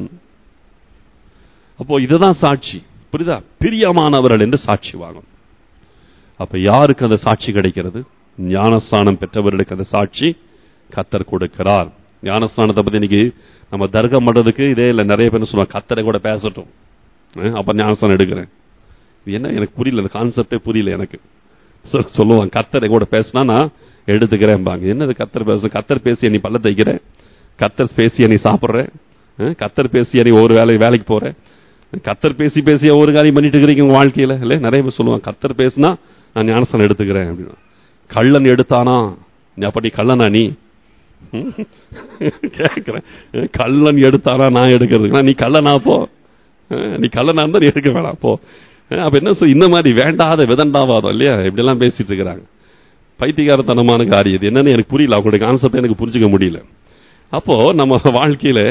Speaker 1: அப்போ இதுதான் சாட்சி புரியுதா பிரியமானவர்கள் என்று சாட்சி வாங்கும் அப்ப யாருக்கு அந்த சாட்சி கிடைக்கிறது ஞானஸ்தானம் பெற்றவர்களுக்கு அந்த சாட்சி கத்தர் கொடுக்கிறார் ஞானஸ்தானத்தை பத்தி இன்னைக்கு நம்ம தர்க்கம் பண்றதுக்கு இதே இல்லை நிறைய பேர் சொல்லுவாங்க கத்தரை கூட பேசட்டும் அஹ் அப்ப ஞானஸ்தானம் எடுக்கிறேன் இது என்ன எனக்கு புரியல அந்த கான்செப்டே புரியல எனக்கு சொ- சொல்லுவாங்க கத்தரை கூட பேசினா நான் எடுத்துக்கிறேன்பாங்க என்னது கத்தர் பேச கத்தர் பேசி நீ பல்ல தைக்கிற கத்தர் பேசி நீ சாப்பிட்ற அஹ் கத்தர் பேசி நீ ஒரு வேலை வேலைக்கு போற கத்தர் பேசி பேசி ஒரு காரியம் பண்ணிட்டு இருக்கிறீங்க உங்க வாழ்க்கையில இல்ல நிறைய பேர் சொல்லுவாங்க கத்தர் பேசினா நான் ஞானஸ்தானம் எடுத்துக்கிறேன் அப்படின்னு கள்ளன் எடுத்தானா நீ அப்ப நீ கள்ளனா நீ ம்? கேக்குறேன் கள்ளன் எடுத்தானா நான் எடுக்கிறதுக்கு நீ கள்ளனா போ அஹ் நீ கள்ளனா இருந்தா நீ எடுக்க வேணாம் போ அஹ் அப்ப என்ன சொல் இந்த மாதிரி வேண்டாத விதண்டாவாதம் இல்லையா இப்படி எல்லாம் பேசிட்டு இருக்கிறாங்க பைத்தியகாரத்தனமான காரியம் இது என்னன்னு எனக்கு புரியல அவங்களுடைய கான்செப்ட் எனக்கு புரிஞ்சுக்க முடியல அப்போ நம்ம வாழ்க்கையில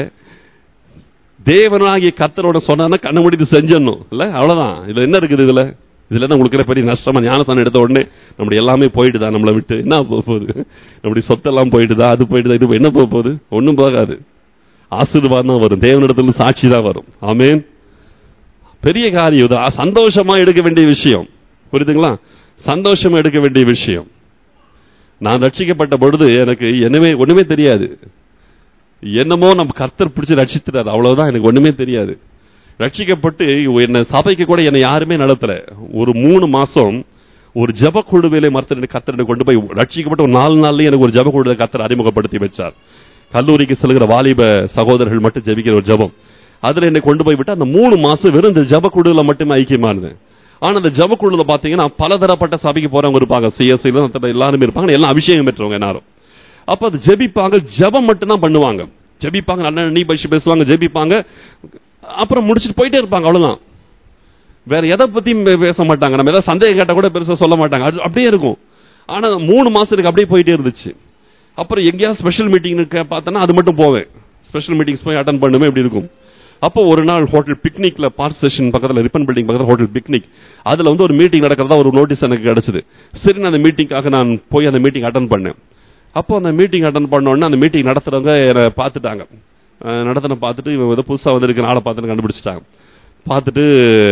Speaker 1: தேவனாகிய கத்தரோட சொன்னா கண்ணை முடித்து செஞ்சிடணும் இல்ல அவ்வளவுதான் இதுல என்ன இருக்குது இதுல இதுல என்ன உங்களுக்கு பெரிய நஷ்டமா ஞானஸ்தானம் எடுத்த உடனே நம்முடைய எல்லாமே போயிடுதா நம்மளை விட்டு என்ன போக போகுது நம்முடைய சொத்தெல்லாம் போயிடுதா அது போயிடுதா இது என்ன போக போகுது ஒண்ணும் போகாது ஆசீர்வாதம் தான் வரும் தேவனிடத்துல சாட்சி தான் வரும் ஆமென் பெரிய காரியம் இது ஆ- சந்தோஷமா எடுக்க வேண்டிய விஷயம் புரியுதுங்களா சந்தோஷமா எடுக்க வேண்டிய விஷயம் நான் ரட்சிக்கப்பட்ட பொழுது எனக்கு என்னமே ஒண்ணுமே தெரியாது என்னமோ நம்ம கர்த்தர் பிடிச்சு ரட்சித்துறாரு அவ்வளவுதான் எனக்கு ஒண்ணுமே தெரியாது ரட்சிக்கப்பட்டு என்ன சபைக்கு கூட என்னை யாருமே நடத்தல ஒரு மூணு மாசம் ஒரு ஜப குழுவிலே மரத்தில் கத்தரை கொண்டு போய் ரட்சிக்கப்பட்ட ஒரு நாலு நாள்லயே எனக்கு ஒரு ஜப குழுவை கத்தர் அறிமுகப்படுத்தி வச்சார் கல்லூரிக்கு செல்கிற வாலிப சகோதரர்கள் மட்டும் ஜெபிக்கிற ஒரு ஜபம் அதுல என்னை கொண்டு போய் விட்டு அந்த மூணு மாசம் வெறும் இந்த ஜப குழுல மட்டுமே ஐக்கியமானது ஆனா அந்த ஜப குழுல பாத்தீங்கன்னா பலதரப்பட்ட சபைக்கு போறவங்க இருப்பாங்க சிஎஸ்ஐ எல்லாருமே இருப்பாங்க எல்லாம் அபிஷேகம் பெற்றவங்க எல்லாரும் அப்ப அது ஜெபிப்பாங்க ஜெபம் மட்டும்தான் பண்ணுவாங்க ஜெபிப்பாங்க நல்ல நீ பயிற்சி பேசுவாங்க ஜெபிப்பாங்க அப்புறம் முடிச்சுட்டு போயிட்டே இருப்பாங்க அவ்வளவுதான் வேற எதை பத்தியும் பே- பேச மாட்டாங்க நம்ம ஏதாவது சந்தேகம் கேட்டா கூட பெருசா சொல்ல மாட்டாங்க அது அப்படியே இருக்கும் ஆனா மூணு மாசத்துக்கு அப்படியே போயிட்டே இருந்துச்சு அப்புறம் எங்கேயாவது ஸ்பெஷல் மீட்டிங் பார்த்தோன்னா அது மட்டும் போவேன் ஸ்பெஷல் மீட்டிங்ஸ் போய் அட்டன் பண்ணுமே எப்படி இருக்கும் அப்போ ஒரு நாள் ஹோட்டல் பிக்னிக்ல பார்க் ஸ்டேஷன் பக்கத்துல ரிப்பன் பில்டிங் பக்கத்துல ஹோட்டல் பிக்னிக் அதுல வந்து ஒரு மீட்டிங் நடக்கிறதா ஒரு நோட்டீஸ் எனக்கு கிடைச்சது சரி நான் அந்த மீட்டிங்காக நான் போய் அந்த மீட்டிங் அட்டன் பண்ணேன் அப்போ அந்த மீட்டிங் அட்டன் பண்ண உடனே அந்த மீட்டிங் நடத்துறவங்க என்னை பார்த்துட்டாங்க அஹ் நடத்தின பார்த்துட்டு இவன் ஏதோ புதுசா வந்திருக்க ஆளை பார்த்துட்டு கண்டுபிடிச்சிட்டாங்க பார்த்துட்டு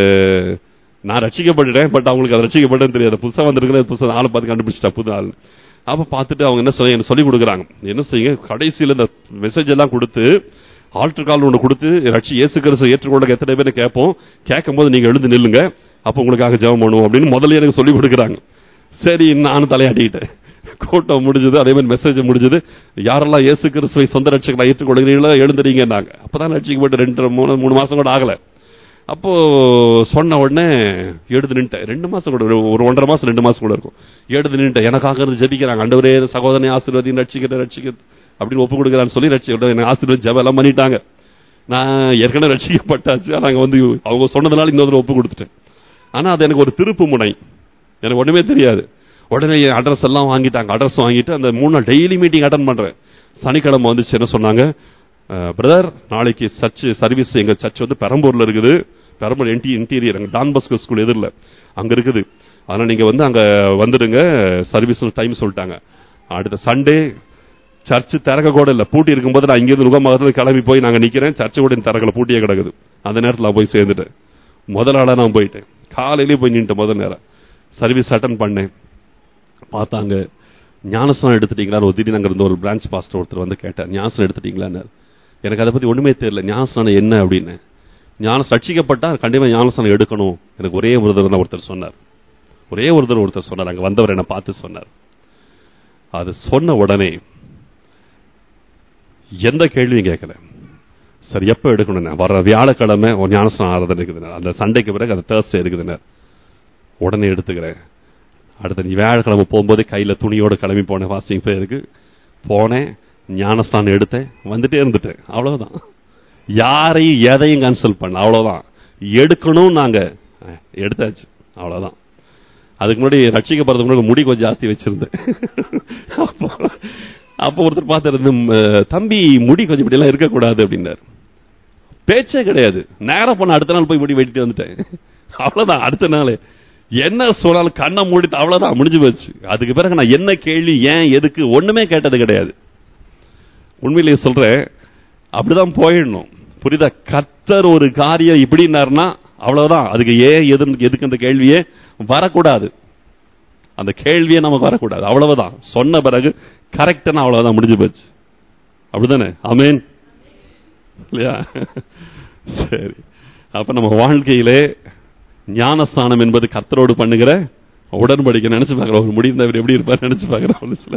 Speaker 1: நான் ரசிக்கப்பட்டுட்டேன் பட் அவங்களுக்கு அது ரசிக்கப்பட்டேன்னு தெரியாது புதுசா வந்திருக்கிற புதுசா ஆளை பார்த்து கண்டுபிடிச்சிட்டா புது ஆள் அப்ப பார்த்துட்டு அவங்க என்ன சொல்லி எனக்கு சொல்லி கொடுக்குறாங்க என்ன செய்யுங்க கடைசியில இந்த மெசேஜ் எல்லாம் கொடுத்து ஆல்டர் கால் ஒன்று கொடுத்து ரட்சி இயேசு கிறிஸ்து ஏற்றுக்கொள்ள எத்தனை பேர் கேட்போம் கேட்கும்போது நீங்க எழுந்து நில்லுங்க அப்போ உங்களுக்காக ஜெபம் பண்ணுவோம் அப்படின்னு முதல்ல எனக்கு சொல்லி கொடுக்குறாங்க சரி நானும் தலையாட்டிக்கிட்டேன் கூட்டம் முடிஞ்சது அதே மாதிரி மெசேஜ் முடிஞ்சது யாரெல்லாம் இயேசு கிறிஸ்துவை சொந்த ரட்சகரை ஏற்றுக்கொள்கிறீங்களோ எழுந்துறீங்கன்னாங்க அப்பதான் ரட்சிக்கப்பட்டு ரெண்டு மூணு மூணு மாசம் கூட ஆகல அப்போ சொன்ன உடனே எடுத்து நின்ட்டேன் ரெண்டு மாசம் கூட ஒரு- ஒரு ஒன்றரை மாசம் ரெண்டு மாசம் கூட இருக்கும் எடுத்து நின்ட்டேன் எனக்காக இருந்து ஜெபிக்கிறாங்க அண்டவரே சகோதரனை ஆசீர்வதி ரட்சிக்கிற ரட்சிக்க அப்படின்னு ஒப்பு கொடுக்குறான்னு சொல்லி ரட்சி எனக்கு ஆசீர்வதி ஜெபம் எல்லாம் பண்ணிட்டாங்க நான் ஏற்கனவே ரட்சிக்கப்பட்டாச்சு ஆனா அங்க வந்து அவங்க சொன்னதுனால இன்னொரு ஒப்பு கொடுத்துட்டேன் ஆனா அது எனக்கு ஒரு திருப்பு முனை எனக்கு ஒண்ணுமே தெரியாது உடனே என் அட்ரஸ் எல்லாம் வாங்கிட்டாங்க அட்ரஸ் வாங்கிட்டு அந்த மூணு நாள் டெய்லி மீட்டிங் அட்டன் பண்றேன் சனிக்கிழமை வந்துச்சு என்ன சொன்னாங்க பிரதர் நாளைக்கு சர்ச் சர்வீஸ் எங்க சர்ச் வந்து பெரம்பூர்ல இருக்குது பெரம்பூர் என்டி இன்டீரியர் அங்க டான் பஸ்கோ ஸ்கூல் எதிரில் அங்க இருக்குது அதனால நீங்க வந்து அங்க வந்துடுங்க சர்வீஸ் டைம் சொல்லிட்டாங்க அடுத்த சண்டே சர்ச் திறக்க கூட இல்ல பூட்டி இருக்கும்போது நான் இங்கிருந்து முகமாக கிளம்பி போய் நாங்க நிக்கிறேன் சர்ச்சு கூட திறக்கல பூட்டியே கிடக்குது அந்த நேரத்தில் நான் போய் சேர்ந்துட்டேன் முதல் ஆளா நான் போயிட்டேன் காலையிலேயே போய் நின்ட்டேன் முதல் நேரம் சர்வீஸ் அட்டன் பண்ணேன் பார்த்தாங்க ஞானஸ்தானம் எடுத்துட்டீங்களா ஒரு திடீர்னு அங்க இருந்த ஒரு பிரான்ச் பாஸ்டர் ஒருத்தர் வந்து கேட்டார் ஞானஸ்தானம் எடுத்துட்டீங்களான்னு எனக்கு அதை பத்தி ஒண்ணுமே தெரியல ஞானஸ்தானம் என்ன அப்படின்னு ஞான ரட்சிக்கப்பட்டா கண்டிப்பா ஞானஸ்தானம் எடுக்கணும் எனக்கு ஒரே ஒரு தடவை தான் ஒருத்தர் சொன்னார் ஒரே ஒரு தடவை ஒருத்தர் சொன்னார் அங்க வந்தவர் என்னை பார்த்து சொன்னார் அது சொன்ன உடனே எந்த கேள்வியும் கேட்கல சரி எப்ப எடுக்கணும் வர வியாழக்கிழமை ஒரு ஞானஸ்தானம் ஆராதனை இருக்குதுண்ணே அந்த சண்டைக்கு பிறகு அது தேர்ஸ்டே இருக்குதுண்ணே உடனே எடுத்துக்கிறேன் அடுத்த நீ வியாழக்கிழமை போகும்போது கையில துணியோட கிளம்பி போனேன் வாசிங் இருக்கு போனேன் ஞானஸ்தானம் எடுத்தேன் வந்துட்டே இருந்துட்டேன் அவ்வளவுதான் யாரையும் எதையும் கன்சல்ட் பண்ண அவ்வளவுதான் எடுக்கணும் நாங்க அஹ், எடுத்தாச்சு அவ்வளவுதான் அதுக்கு முன்னாடி ரட்சிக்கப்படுறதுக்கு முன்னாடி முடி கொஞ்சம் ஜாஸ்தி வச்சிருந்தேன் அப்போ அப்போ ஒருத்தர் பார்த்துருந்து தம்பி முடி கொஞ்சம் இப்படிலாம் இருக்கக்கூடாது அப்படின்னாரு பேச்சே கிடையாது நேரம் பண்ண அடுத்த நாள் போய் முடி வெட்டிட்டு வந்துட்டேன் அவ்வளவுதான் அடுத்த நாள் என்ன சொன்னாலும் கண்ணை மூடிட்டு அவ்வளவுதான் முடிஞ்சு போச்சு அதுக்கு பிறகு நான் என்ன கேள்வி ஏன் எதுக்கு ஒண்ணுமே கேட்டது கிடையாது உண்மையிலேயே சொல்றேன் அப்படிதான் போயிடணும் புரியுதா கத்தர் ஒரு காரியம் இப்படின்னாருன்னா அவ்வளவுதான் அதுக்கு ஏன் எது எதுக்கு அந்த கேள்வியே வரக்கூடாது அந்த கேள்வியே நமக்கு வரக்கூடாது அவ்வளவுதான் சொன்ன பிறகு கரெக்டான அவ்வளவுதான் முடிஞ்சு போச்சு அப்படிதானே அமேன் இல்லையா சரி அப்ப நம்ம வாழ்க்கையிலே ஞானஸ்தானம் என்பது கர்த்தரோடு பண்ணுகிற உடன்படிக்கை நினைச்சு பார்க்கிறோம் ஒரு முடிந்தவர் எப்படி இருப்பார் நினைச்சு பார்க்கிறோம் சில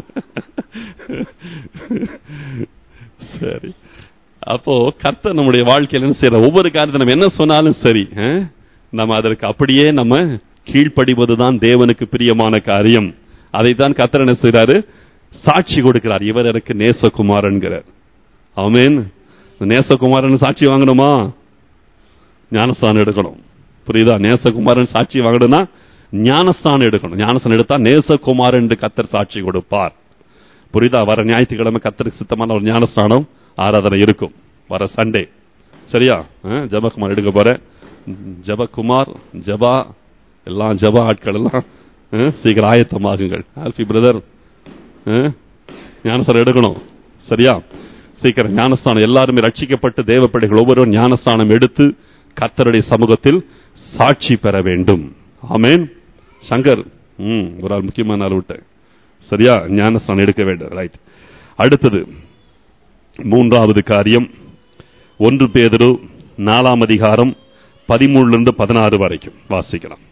Speaker 1: சரி அப்போ கர்த்தர் நம்முடைய வாழ்க்கையில என்ன செய்யற ஒவ்வொரு காரியத்தை நம்ம என்ன சொன்னாலும் சரி அஹ், நம்ம அதற்கு அப்படியே நம்ம கீழ்ப்படிவதுதான் தேவனுக்கு பிரியமான காரியம் அதைத்தான் கர்த்தர் என்ன செய்றாரு சாட்சி கொடுக்கிறார் இவர் எனக்கு நேசகுமாரன்கிறார் ஆமென் நேசகுமாரன் சாட்சி வாங்கணுமா ஞானஸ்தானம் எடுக்கணும் புரியுதா நேசகுமாரன் சாட்சி வாங்கணும்னா ஞானஸ்தானம் எடுக்கணும் ஞானஸ்தானம் எடுத்தா நேசகுமாரன் என்று கத்தர் சாட்சி கொடுப்பார் புரியுதா வர ஞாயிற்றுக்கிழமை கத்தருக்கு சித்தமான ஒரு ஞானஸ்தானம் ஆராதனை இருக்கும் வர சண்டே சரியா அஹ், ஜெபகுமார் எடுக்க போற ஜெபகுமார் ஜபா எல்லாம் ஜபா ஆட்கள் எல்லாம் அஹ், சீக்கிரம் ஆயத்தமாகுங்கள் ஆல்பி பிரதர் ஞானஸ்தானம் எடுக்கணும் சரியா சீக்கிரம் ஞானஸ்தானம் எல்லாருமே ரட்சிக்கப்பட்டு தேவப்படைகள் ஒவ்வொருவரும் ஞானஸ்தானம் எடுத்து கர்த்தருடைய சமூகத்தில் சாட்சி பெற வேண்டும் ஆமென் சங்கர் ம் ஒரு ஆள் முக்கியமான ஆள் விட்டேன் சரியா ஞானஸ்தானம் எடுக்க வேண்டும் ரைட் அடுத்தது மூன்றாவது காரியம் ஒன்று பேதுரு நாலாம் அதிகாரம் பதிமூணுல இருந்து பதினாறு வரைக்கும் வாசிக்கலாம்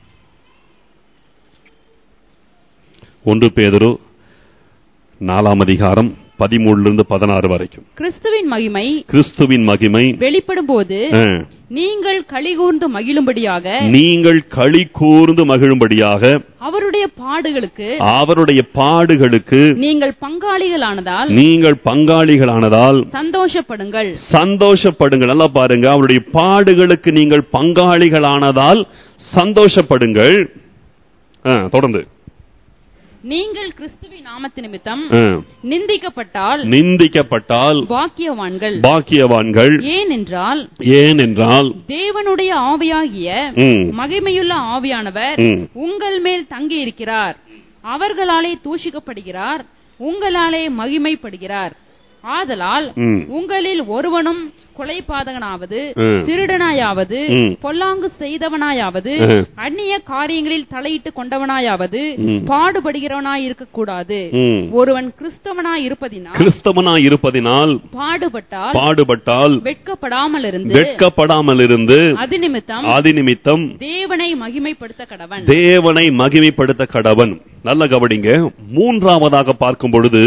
Speaker 1: ஒன்று பேதுரு நாலாம் அதிகாரம் பதிமூணுல இருந்து பதினாறு வரைக்கும்
Speaker 2: கிறிஸ்துவின் மகிமை
Speaker 1: கிறிஸ்துவின் மகிமை
Speaker 2: வெளிப்படும் போது
Speaker 1: ஆ,
Speaker 2: நீங்கள் கலிகூர்ந்து மகிழும்படியாக
Speaker 1: நீங்கள் களி கூர்ந்து மகிழும்படியாக
Speaker 2: அவருடைய பாடுகளுக்கு
Speaker 1: அவருடைய பாடுகளுக்கு
Speaker 2: நீங்கள் பங்காளிகளானதால்
Speaker 1: நீங்கள் பங்காளிகளானதால்
Speaker 2: சந்தோஷப்படுங்கள்
Speaker 1: சந்தோஷப்படுங்கள் நல்லா பாருங்க அவருடைய பாடுகளுக்கு நீங்கள் பங்காளிகளானதால் சந்தோஷப்படுங்கள் ஆ, தொடர்ந்து
Speaker 2: நீங்கள் கிறிஸ்துவின் நாமத்து நிமித்தம்
Speaker 1: ஆ,
Speaker 2: நிந்திக்கப்பட்டால்
Speaker 1: நிந்திக்கப்பட்டால்
Speaker 2: பாக்கியவான்கள்
Speaker 1: பாக்கியவான்கள்
Speaker 2: ஏனென்றால்
Speaker 1: ஏனென்றால்
Speaker 2: தேவனுடைய ஆவியாகிய
Speaker 1: ம்,
Speaker 2: மகிமையுள்ள ஆவியானவர்
Speaker 1: ம்.
Speaker 2: உங்கள் மேல் தங்கி இருக்கிறார் அவர்களாலே தூஷிக்கப்படுகிறார் உங்களாலே மகிமைப்படுகிறார் ஆதலால்
Speaker 1: ம்.
Speaker 2: உங்களில் ஒருவனும் கொலைபாதகனாவது
Speaker 1: ம்.
Speaker 2: திருடனாயாவது
Speaker 1: ம்.
Speaker 2: பொல்லாங்கு செய்தவனாயாவது
Speaker 1: ம்.
Speaker 2: அந்நிய காரியங்களில் தலையிட்டு கொண்டவனாயாவது
Speaker 1: ம்.
Speaker 2: பாடுபடுகிறவனாய் இருக்கக்கூடாது
Speaker 1: ம்.
Speaker 2: ஒருவன் கிறிஸ்தவனாய் இருப்பதினால்
Speaker 1: கிறிஸ்தவனாய் இருப்பதினால்
Speaker 2: பாடுபட்டால்
Speaker 1: பாடுபட்டால்
Speaker 2: வெட்கப்படாமல் இருந்து
Speaker 1: வெட்கப்படாமல் இருந்து
Speaker 2: அது நிமித்தம்
Speaker 1: ஆதி நிமித்தம்
Speaker 2: தேவனை மகிமைப்படுத்த கடவன்
Speaker 1: தேவனை மகிமைப்படுத்த கடவன் நல்ல கவனிங்க மூன்றாவதாக பார்க்கும் பொழுது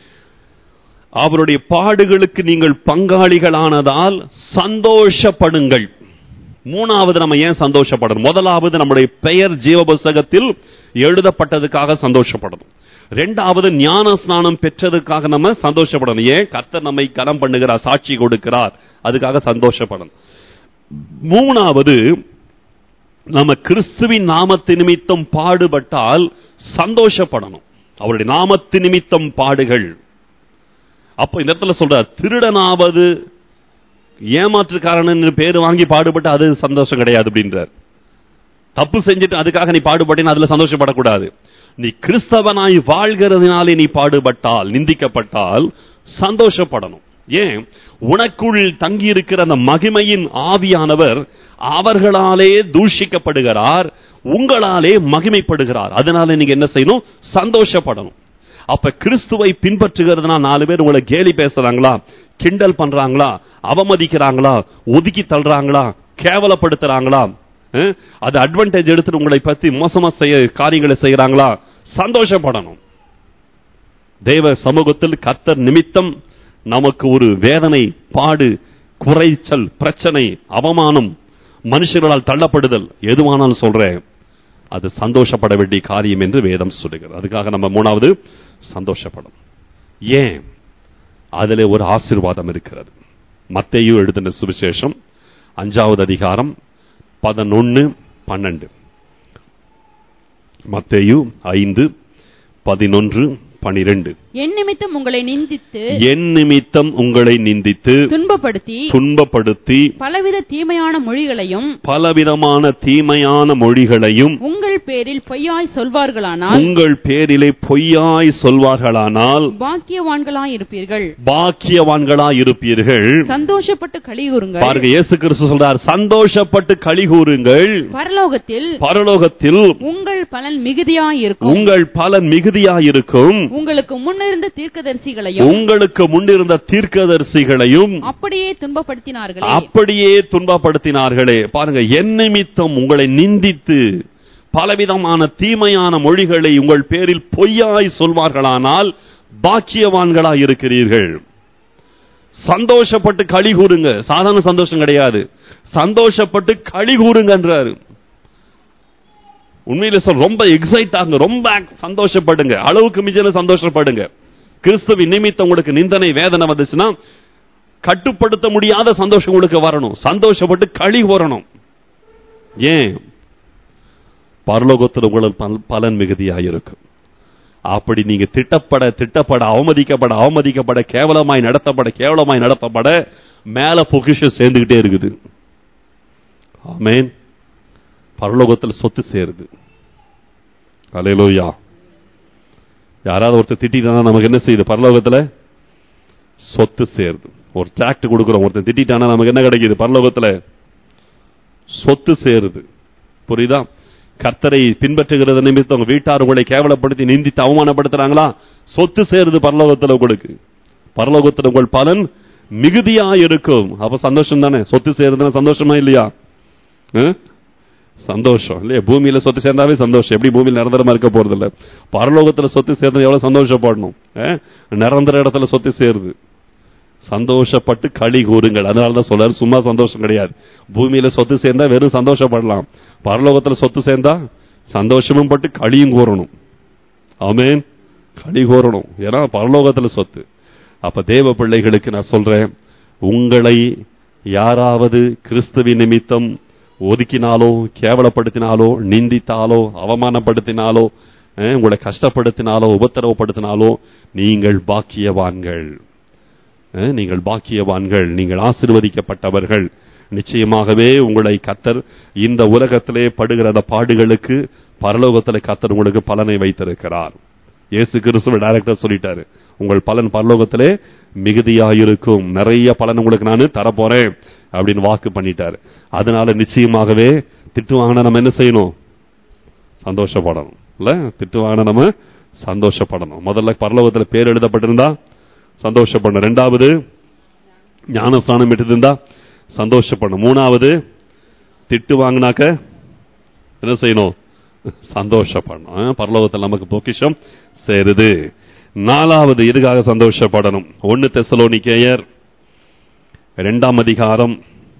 Speaker 1: அவருடைய பாடுகளுக்கு நீங்கள் பங்காளிகளானதால் சந்தோஷப்படுங்கள் மூணாவது நம்ம ஏன் சந்தோஷப்படணும் முதலாவது நம்முடைய பெயர் ஜீவ புஸ்தகத்தில் எழுதப்பட்டதுக்காக சந்தோஷப்படணும் ரெண்டாவது ஞான ஸ்நானம் பெற்றதுக்காக நம்ம சந்தோஷப்படணும் ஏன் கர்த்தர் நம்மை கனம் பண்ணுகிறார் சாட்சி கொடுக்கிறார் அதுக்காக சந்தோஷப்படணும் மூணாவது நம்ம கிறிஸ்துவின் நாமத்து நிமித்தம் பாடுபட்டால் சந்தோஷப்படணும் அவருடைய நாமத்து நிமித்தம் பாடுகள் அப்போ இந்த இடத்துல சொல்றார் திருடனாவது ஏமாற்றுக்காரன் பேர் வாங்கி பாடுபட்டு அது சந்தோஷம் கிடையாது அப்படின்றார் தப்பு செஞ்சுட்டு அதுக்காக நீ பாடுபட்டேன்னு அதுல சந்தோஷப்படக்கூடாது நீ கிறிஸ்தவனாய் வாழ்கிறதுனாலே நீ பாடுபட்டால் நிந்திக்கப்பட்டால் சந்தோஷப்படணும் ஏன் உனக்குள் தங்கியிருக்கிற அந்த மகிமையின் ஆவியானவர் அவர்களாலே தூஷிக்கப்படுகிறார் உங்களாலே மகிமைப்படுகிறார் அதனால நீங்க என்ன செய்யணும் சந்தோஷப்படணும் அப்ப கிறிஸ்துவை பின்பற்றுகிறதுனா நாலு பேர் உங்களை கேலி பேசுறாங்களா கிண்டல் பண்றாங்களா அவமதிக்கிறாங்களா ஒதுக்கி தள்ளுறாங்களா கேவலப்படுத்துறாங்களா அஹ், அது அட்வான்டேஜ் எடுத்துட்டு உங்களை பத்தி மோசமா செய்ய காரியங்களை செய்யறாங்களா சந்தோஷப்படணும் தேவ சமூகத்தில் கர்த்தர் நிமித்தம் நமக்கு ஒரு வேதனை பாடு குறைச்சல் பிரச்சனை அவமானம் மனுஷர்களால் தள்ளப்படுதல் எதுவானாலும் சொல்றேன் அது சந்தோஷப்பட வேண்டிய காரியம் என்று வேதம் சொல்லுகிறது அதுக்காக நம்ம மூணாவது சந்தோஷப்படும் ஏன் அதிலே ஒரு ஆசீர்வாதம் இருக்கிறது மத்தேயு எழுதின சுவிசேஷம் அஞ்சாவது அதிகாரம் பதினொன்னு பன்னெண்டு மத்தேயு ஐந்து பதினொன்று பனிரெண்டு
Speaker 2: என் நிமித்தம் உங்களை நிந்தித்து
Speaker 1: என் நிமித்தம் உங்களை நிந்தித்து
Speaker 2: துன்பப்படுத்தி
Speaker 1: துன்பப்படுத்தி
Speaker 2: பலவித தீமையான மொழிகளையும்
Speaker 1: பலவிதமான தீமையான மொழிகளையும்
Speaker 2: உங்கள் பேரில் பொய்யாய் சொல்வார்களானால்
Speaker 1: உங்கள் பேரிலே பொய்யாய் சொல்வார்களானால்
Speaker 2: பாக்கியவான்களாய் இருப்பீர்கள்
Speaker 1: பாக்கியவான்களாய் இருப்பீர்கள்
Speaker 2: சந்தோஷப்பட்டு கலிகூறுங்கள்
Speaker 1: பாருங்க இயேசு கிறிஸ்து சொல்றார் சந்தோஷப்பட்டு களி கூறுங்கள்
Speaker 2: பரலோகத்தில்
Speaker 1: பரலோகத்தில்
Speaker 2: உங்கள் பலன் மிகுதியாய் இருக்கும்
Speaker 1: உங்கள் பலன் மிகுதியாயிருக்கும்
Speaker 2: உங்களுக்கு முன்னிருந்த தீர்க்கதரிசிகளையும்
Speaker 1: உங்களுக்கு முன்னிருந்த தீர்க்கதரிசிகளையும்
Speaker 2: அப்படியே துன்பப்படுத்தினார்களே
Speaker 1: அப்படியே துன்பப்படுத்தினார்களே பாருங்க என் நிமித்தம் உங்களை நிந்தித்து பலவிதமான தீமையான மொழிகளை உங்கள் பேரில் பொய்யாய் சொல்வார்களானால் பாக்கியவான்களாய் இருக்கிறீர்கள் சந்தோஷப்பட்டு களி கூறுங்க சாதாரண சந்தோஷம் கிடையாது சந்தோஷப்பட்டு களி கூறுங்கன்றாரு உண்மையில சொல் ரொம்ப எக்ஸைட் ஆகுங்க ரொம்ப சந்தோஷப்படுங்க அளவுக்கு மிஞ்சின சந்தோஷப்படுங்க கிறிஸ்துவின் நிமித்தம் உங்களுக்கு நிந்தனை வேதனை வந்துச்சுன்னா கட்டுப்படுத்த முடியாத சந்தோஷம் உங்களுக்கு வரணும் சந்தோஷப்பட்டு களி வரணும் ஏன் பரலோகத்தில் உங்களுக்கு பல- பலன் மிகுதியாக இருக்கும் அப்படி நீங்க திட்டப்பட திட்டப்பட அவமதிக்கப்பட அவமதிக்கப்பட கேவலமாய் நடத்தப்பட கேவலமாய் நடத்தப்பட மேல பொக்கிஷம் சேர்ந்துகிட்டே இருக்குது ஆமென் பரலோகத்தில் சொத்து சேருது அலையலோயா யாராவது ஒருத்தர் திட்டிட்டானா நமக்கு என்ன செய்யுது பரலோகத்துல சொத்து சேருது ஒரு டிராக்ட் கொடுக்குறோம் ஒருத்தன் திட்டிட்டானா நமக்கு என்ன கிடைக்குது பரலோகத்துல சொத்து சேருது புரியுதா கர்த்தரை பின்பற்றுகிறது நிமித்தம் உங்க வீட்டார் உங்களை கேவலப்படுத்தி நிந்தித்து அவமானப்படுத்துறாங்களா சொத்து சேருது பரலோகத்துல உங்களுக்கு பரலோகத்துல உங்கள் பலன் மிகுதியா இருக்கும் அப்ப சந்தோஷம் தானே சொத்து சேருதுன்னா சந்தோஷமா இல்லையா ஆ? சந்தோஷம் இல்லையா பூமியில சொத்து சேர்ந்தாவே சந்தோஷம் எப்படி பூமியில் நிரந்தரமா இருக்க போறது இல்ல பரலோகத்துல சொத்து சேர்ந்தா எவ்வளவு சந்தோஷப்படணும் ஆ? நிரந்தர இடத்துல சொத்து சேருது சந்தோஷப்பட்டு களி கூறுங்கள் அதனாலதான் சொல்றாரு சும்மா சந்தோஷம் கிடையாது பூமியில சொத்து சேர்ந்தா வெறும் சந்தோஷப்படலாம் பரலோகத்துல சொத்து சேர்ந்தா சந்தோஷமும் பட்டு களியும் கூறணும் ஆமென் களி கூறணும் ஏன்னா பரலோகத்துல சொத்து அப்ப தேவ பிள்ளைகளுக்கு நான் சொல்றேன் உங்களை யாராவது கிறிஸ்துவின் நிமித்தம் ஒதுக்கினாலோ கேவலப்படுத்தினாலோ நிந்தித்தாலோ அவமானப்படுத்தினாலோ அஹ், உங்களை கஷ்டப்படுத்தினாலோ உபத்திரவப்படுத்தினாலோ நீங்கள் பாக்கியவான்கள் அஹ், நீங்கள் பாக்கியவான்கள் நீங்கள் ஆசிர்வதிக்கப்பட்டவர்கள் நிச்சயமாகவே உங்களை கத்தர் இந்த உலகத்திலே படுகிற அந்த பாடுகளுக்கு பரலோகத்திலே கத்தர் உங்களுக்கு பலனை வைத்திருக்கிறார் இயேசு கிறிஸ்துவ டைரக்டர் சொல்லிட்டாரு உங்கள் பலன் பரலோகத்திலே மிகுதியாயிருக்கும் நிறைய பலன் உங்களுக்கு நான் தரப்போறேன் அப்படின்னு வாக்கு பண்ணிட்டாரு அதனால நிச்சயமாகவே திட்டு வாங்கினா நம்ம என்ன செய்யணும் சந்தோஷப்படணும் இல்ல திட்டு வாங்கினா நம்ம சந்தோஷப்படணும் முதல்ல பரலோகத்துல பேர் எழுதப்பட்டிருந்தா சந்தோஷப்படணும் ரெண்டாவது ஞானஸ்தானம் எடுத்திருந்தா சந்தோஷப்படணும் மூணாவது திட்டு வாங்கினாக்க என்ன செய்யணும் சந்தோஷப்படணும் ஆ, பரலோகத்தில் நமக்கு பொக்கிஷம் சேருது நாலாவது இதுக்காக சந்தோஷப்படணும் ஒன்னு தெசலோனிக்கேயர் இரண்டாம் அதிகாரம்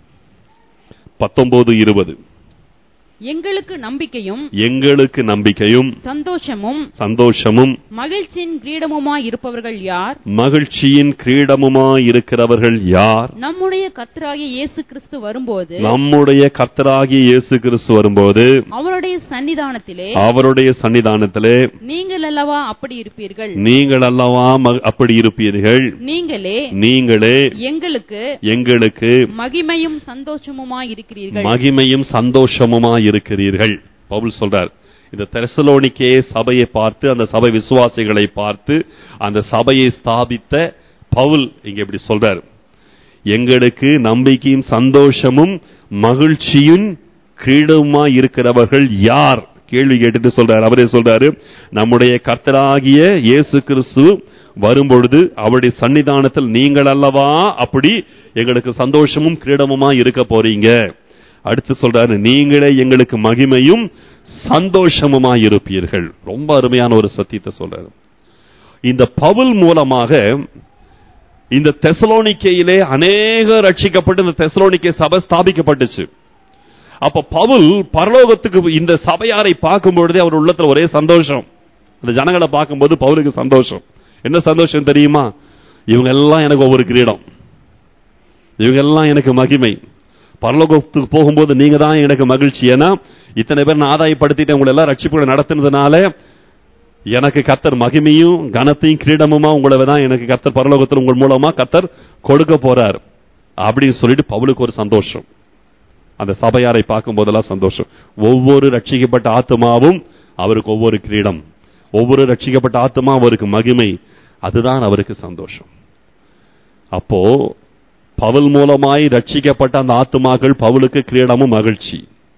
Speaker 1: பத்தொன்பது இருபது
Speaker 2: எங்களுக்கு நம்பிக்கையும்
Speaker 1: எங்களுக்கு நம்பிக்கையும்
Speaker 2: சந்தோஷமும்
Speaker 1: சந்தோஷமும்
Speaker 2: மகிழ்ச்சியின் கிரீடமுமாய் இருப்பவர்கள் யார்
Speaker 1: மகிழ்ச்சியின் கிரீடமுமாய் இருக்கிறவர்கள் யார்
Speaker 2: நம்முடைய கர்த்தராகிய இயேசு கிறிஸ்து வரும்போது
Speaker 1: நம்முடைய கர்த்தராகிய இயேசு கிறிஸ்து வரும்போது
Speaker 2: அவருடைய சன்னிதானத்திலே
Speaker 1: அவருடைய சன்னிதானத்திலே
Speaker 2: நீங்கள் அல்லவா அப்படி இருப்பீர்கள்
Speaker 1: நீங்கள் அல்லவா ம- அப்படி இருப்பீர்கள்
Speaker 2: நீங்களே
Speaker 1: நீங்களே
Speaker 2: எங்களுக்கு
Speaker 1: எங்களுக்கு
Speaker 2: மகிமையும் சந்தோஷமுமாய் இருக்கிறீர்கள்
Speaker 1: மகிமையும் சந்தோஷமுமா இருக்கிறீர்கள் பவுல் சொல்றார் இந்த தெரசலோனிக்கே சபையை பார்த்து அந்த சபை விசுவாசிகளை பார்த்து அந்த சபையை ஸ்தாபித்த பவுல் இங்க இப்படி சொல்றார் எங்களுக்கு நம்பிக்கையும் சந்தோஷமும் மகிழ்ச்சியும் கிரீடமா இருக்கிறவர்கள் யார் கேள்வி கேட்டுட்டு சொல்றாரு அவரே சொல்றாரு நம்முடைய கர்த்தராகிய இயேசு கிறிஸ்து வரும்பொழுது அவருடைய சன்னிதானத்தில் நீங்கள் அல்லவா அப்படி எங்களுக்கு சந்தோஷமும் கிரீடமுமா இருக்க போறீங்க அடுத்து சொல்றாரு நீங்களே எங்களுக்கு மகிமையும் சந்தோஷமுமா இருப்பீர்கள் ரொம்ப அருமையான ஒரு சத்தியத்தை சொல்றாரு இந்த பவுல் மூலமாக இந்த தெசலோனிக்கையிலே அநேக ரட்சிக்கப்பட்டு இந்த தெசலோனிக்கை சபை ஸ்தாபிக்கப்பட்டுச்சு அப்ப பவுல் பரலோகத்துக்கு இந்த சபையாரை பார்க்கும் பொழுதே அவர் உள்ளத்துல ஒரே சந்தோஷம் இந்த ஜனங்களை பார்க்கும்போது பவுலுக்கு சந்தோஷம் என்ன சந்தோஷம் தெரியுமா இவங்க எல்லாம் எனக்கு ஒவ்வொரு கிரீடம் இவங்க எல்லாம் எனக்கு மகிமை பரலோகத்துக்கு போகும்போது நீங்க தான் எனக்கு மகிழ்ச்சி ஏன்னா இத்தனை பேர் நான் ஆதாயப்படுத்திட்டு உங்களை எல்லாம் ரட்சிப்புகளை நடத்துனதுனால எனக்கு கத்தர் மகிமையும் கனத்தையும் கிரீடமுமா உங்களை தான் எனக்கு கத்தர் பரலோகத்தில் உங்கள் மூலமா கத்தர் கொடுக்க போறார் அப்படின்னு சொல்லிட்டு பவுலுக்கு ஒரு சந்தோஷம் அந்த சபையாரை பார்க்கும் போதெல்லாம் சந்தோஷம் ஒவ்வொரு ரட்சிக்கப்பட்ட ஆத்மாவும் அவருக்கு ஒவ்வொரு கிரீடம் ஒவ்வொரு ரட்சிக்கப்பட்ட ஆத்மா அவருக்கு மகிமை அதுதான் அவருக்கு சந்தோஷம் அப்போ பவுல் மூலமாய் ரட்சிக்கப்பட்ட அந்த ஆத்துமாக்கள் பவுலுக்கு கிரீடமும் மகிழ்ச்சி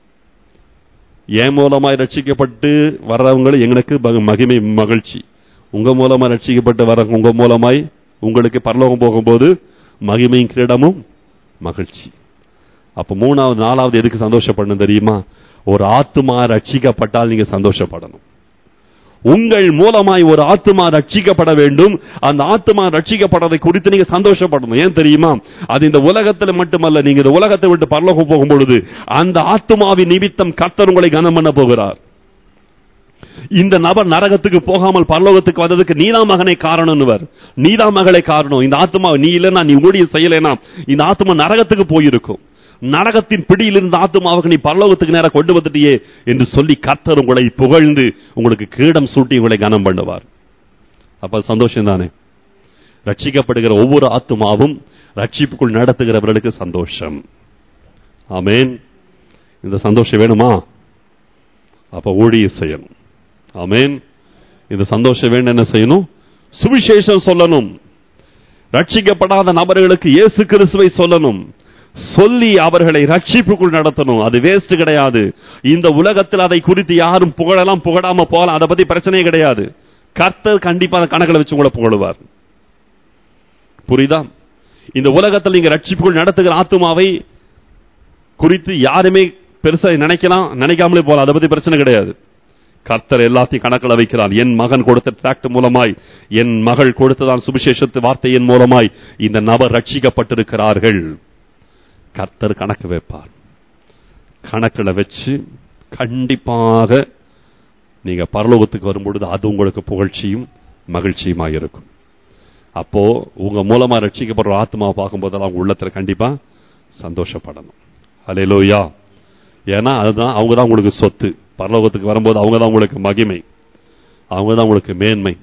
Speaker 1: என் மூலமாய் ரட்சிக்கப்பட்டு வர்றவங்க எங்களுக்கு மக- மகிமை மகிழ்ச்சி உங்க மூலமா ரட்சிக்கப்பட்டு வர உங்க மூலமாய் உங்களுக்கு பரலோகம் போகும்போது மகிமையும் கிரீடமும் மகிழ்ச்சி அப்ப மூணாவது நாலாவது எதுக்கு சந்தோஷப்படணும் தெரியுமா ஒரு ஆத்துமா ரட்சிக்கப்பட்டால் நீங்க சந்தோஷப்படணும் உங்கள் மூலமாய் ஒரு ஆத்துமா ரட்சிக்கப்பட வேண்டும் அந்த ஆத்துமா ரட்சிக்கப்படுறதை குறித்து நீங்க சந்தோஷப்படணும் ஏன் தெரியுமா அது இந்த உலகத்துல மட்டுமல்ல நீங்க இந்த உலகத்தை விட்டு பரலோகம் போகும் பொழுது அந்த ஆத்துமாவின் நிமித்தம் கர்த்தர் உங்களை கனம் பண்ண போகிறார் இந்த நபர் நரகத்துக்கு போகாமல் பரலோகத்துக்கு வந்ததுக்கு நீதா மகனை காரணம்னுவர் நீதா மகளை காரணம் இந்த ஆத்மா நீ இல்லைன்னா நீ ஊழியம் செய்யலைன்னா இந்த ஆத்மா நரகத்துக்கு போயிருக்கும் நரகத்தின் பிடியில் இருந்த ஆத்மாவுக்கு நீ பரலோகத்துக்கு நேரம் கொண்டு வந்துட்டியே என்று சொல்லி கர்த்தர் உங்களை புகழ்ந்து உங்களுக்கு கிரீடம் சூட்டி உங்களை கனம் பண்ணுவார் அப்ப சந்தோஷம் தானே ரட்சிக்கப்படுகிற ஒவ்வொரு ஆத்மாவும் ரட்சிப்புக்குள் நடத்துகிறவர்களுக்கு சந்தோஷம் ஆமென் இந்த சந்தோஷம் வேணுமா அப்ப ஊழியம் செய்யணும் ஆமென் இந்த சந்தோஷம் வேணும் என்ன செய்யணும் சுவிசேஷம் சொல்லணும் ரட்சிக்கப்படாத நபர்களுக்கு இயேசு கிறிஸ்துவை சொல்லணும் சொல்லி அவர்களை ரட்சிப்புக்குள் நடத்தணும் அது வேஸ்ட் கிடையாது இந்த உலகத்தில் அதை குறித்து யாரும் புகழலாம் புகழாம போகலாம் அதை பத்தி பிரச்சனையே கிடையாது கர்த்தர் கண்டிப்பா அந்த கணக்கில் வச்சு உங்களை புகழுவார் புரியுதா இந்த உலகத்தில் நீங்க ரட்சிப்புக்குள் நடத்துகிற ஆத்துமாவை குறித்து யாருமே பெருசா நினைக்கலாம் நினைக்காமலே போகலாம் அதை பத்தி பிரச்சனை கிடையாது கர்த்தர் எல்லாத்தையும் கணக்கில் வைக்கிறார் என் மகன் கொடுத்த டிராக்ட் மூலமாய் என் மகள் கொடுத்ததான் சுவிசேஷத்து வார்த்தையின் மூலமாய் இந்த நபர் ரட்சிக்கப்பட்டிருக்கிறார்கள் கர்த்தர் கணக்கு வைப்பார் கணக்கில் வச்சு கண்டிப்பாக நீங்க பரலோகத்துக்கு வரும்பொழுது அது உங்களுக்கு புகழ்ச்சியும் மகிழ்ச்சியுமாக இருக்கும் அப்போ உங்க மூலமா ரட்சிக்கப்படுற ஆத்மாவை பார்க்கும்போதெல்லாம் உங்க உள்ளத்துல கண்டிப்பா சந்தோஷப்படணும் அலையிலோயா ஏன்னா அதுதான் அவங்க தான் உங்களுக்கு சொத்து பரலோகத்துக்கு வரும்போது அவங்க தான் உங்களுக்கு மகிமை அவங்க தான் உங்களுக்கு மேன்மை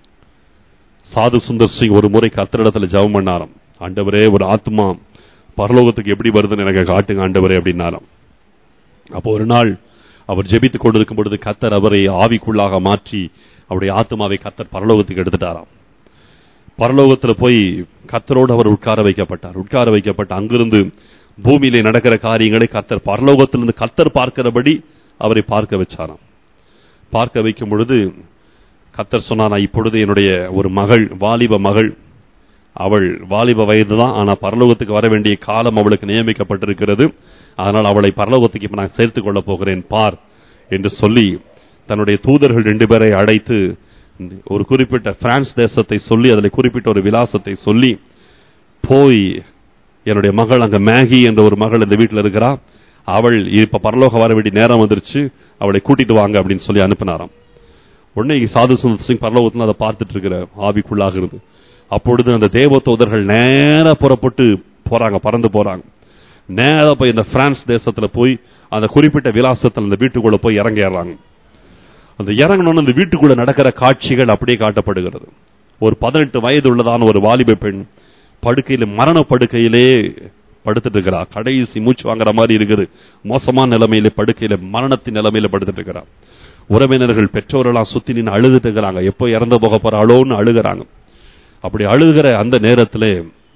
Speaker 1: சாது சுந்தர் சிங் ஒரு முறை கத்திரிடத்துல ஜெபம் பண்ணாராம் ஆண்டவரே ஒரு ஆத்மா பரலோகத்துக்கு எப்படி வருதுன்னு எனக்கு காட்டுங்க ஆண்டவரே அப்படின்னாராம் அப்போ ஒரு நாள் அவர் ஜெபித்துக் கொண்டிருக்கும் பொழுது கத்தர் அவரை ஆவிக்குள்ளாக மாற்றி அவருடைய ஆத்மாவை கத்தர் பரலோகத்துக்கு எடுத்துட்டாராம் பரலோகத்துல போய் கத்தரோடு அவர் உட்கார வைக்கப்பட்டார் உட்கார வைக்கப்பட்டு அங்கிருந்து பூமியிலே நடக்கிற காரியங்களை கத்தர் பரலோகத்திலிருந்து கத்தர் பார்க்கிறபடி அவரை பார்க்க வச்சாராம் பார்க்க வைக்கும் பொழுது கத்தர் சொன்னாரா இப்பொழுது என்னுடைய ஒரு மகள் வாலிப மகள் அவள் வாலிப வயது தான் ஆனா பரலோகத்துக்கு வர வேண்டிய காலம் அவளுக்கு நியமிக்கப்பட்டிருக்கிறது அதனால் அவளை பரலோகத்துக்கு இப்ப நான் சேர்த்துக் கொள்ளப் போகிறேன் பார் என்று சொல்லி தன்னுடைய தூதர்கள் ரெண்டு பேரை அழைத்து ஒரு குறிப்பிட்ட பிரான்ஸ் தேசத்தை சொல்லி அதில் குறிப்பிட்ட ஒரு விலாசத்தை சொல்லி போய் என்னுடைய மகள் அங்க மேகி என்ற ஒரு மகள் இந்த வீட்டில் இருக்கிறா அவள் இப்ப பரலோக வர வேண்டிய நேரம் வந்துருச்சு அவளை கூட்டிட்டு வாங்க அப்படின்னு சொல்லி அனுப்பினாராம் உடனே சாது சுந்தர் சிங் பரலோகத்தில் அதை பார்த்துட்டு இருக்கிற ஆவிக்குள்ளாகிறது அப்பொழுது அந்த தேவ தூதர்கள் நேரா புறப்பட்டு போறாங்க பறந்து போறாங்க நேரா போய் இந்த பிரான்ஸ் தேசத்துல போய் அந்த குறிப்பிட்ட விலாசத்தில் அந்த வீட்டுக்குள்ள போய் இறங்கிடுறாங்க அந்த இறங்கணும்னு அந்த வீட்டுக்குள்ள நடக்கிற காட்சிகள் அப்படியே காட்டப்படுகிறது ஒரு பதினெட்டு வயது உள்ளதான ஒரு வாலிப பெண் படுக்கையில மரண படுக்கையிலே படுத்துட்டு இருக்கிறா கடைசி மூச்சு வாங்குற மாதிரி இருக்குது மோசமான நிலைமையில படுக்கையில மரணத்தின் நிலைமையில படுத்துட்டு இருக்கிறா உறவினர்கள் பெற்றோரெல்லாம் சுத்தி நின்று அழுதுட்டு இருக்கிறாங்க எப்போ இறந்து போக போறாளோன்னு அழுகிறாங்க அப்படி அழுகிற அந்த நேரத்திலே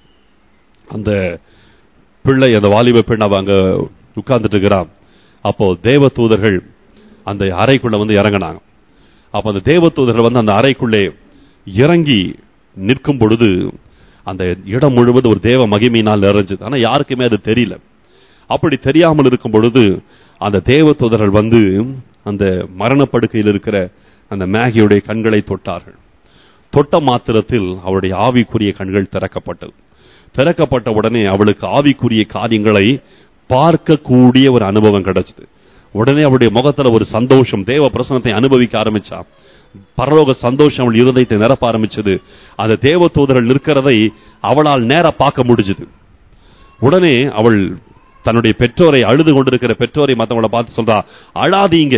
Speaker 1: அந்த பிள்ளை அந்த வாலிப பெண் அவ அங்க உட்கார்ந்துட்டு இருக்கிறா அப்போ தேவ தூதர்கள் அந்த அறைக்குள்ள வந்து இறங்கினாங்க அப்ப அந்த தேவ தூதர்கள் வந்து அந்த அறைக்குள்ளே இறங்கி நிற்கும் பொழுது அந்த இடம் முழுவதும் ஒரு தேவ மகிமையினால் நிறைஞ்சது ஆனா யாருக்குமே அது தெரியல அப்படி தெரியாமல் இருக்கும் பொழுது அந்த தேவ தூதர்கள் வந்து அந்த மரணப்படுக்கையில் இருக்கிற அந்த மேகியுடைய கண்களை தொட்டார்கள் தொட்ட மாத்திரத்தில் அவளுடைய ஆவிக்குரிய கண்கள் திறக்கப்பட்டது திறக்கப்பட்ட உடனே அவளுக்கு ஆவிக்குரிய காரியங்களை பார்க்கக்கூடிய ஒரு அனுபவம் கிடைச்சது உடனே அவளுடைய முகத்துல ஒரு சந்தோஷம் தேவ பிரசனத்தை அனுபவிக்க ஆரம்பிச்சா பரலோக சந்தோஷம் அவள் இருதயத்தை நிரப்ப ஆரம்பிச்சது அந்த தேவ தூதர்கள் நிற்கிறதை அவளால் நேர பார்க்க முடிஞ்சது உடனே அவள் தன்னுடைய பெற்றோரை அழுது கொண்டிருக்கிற பெற்றோரை மத்தவங்கள பார்த்து சொல்றா அழாதீங்க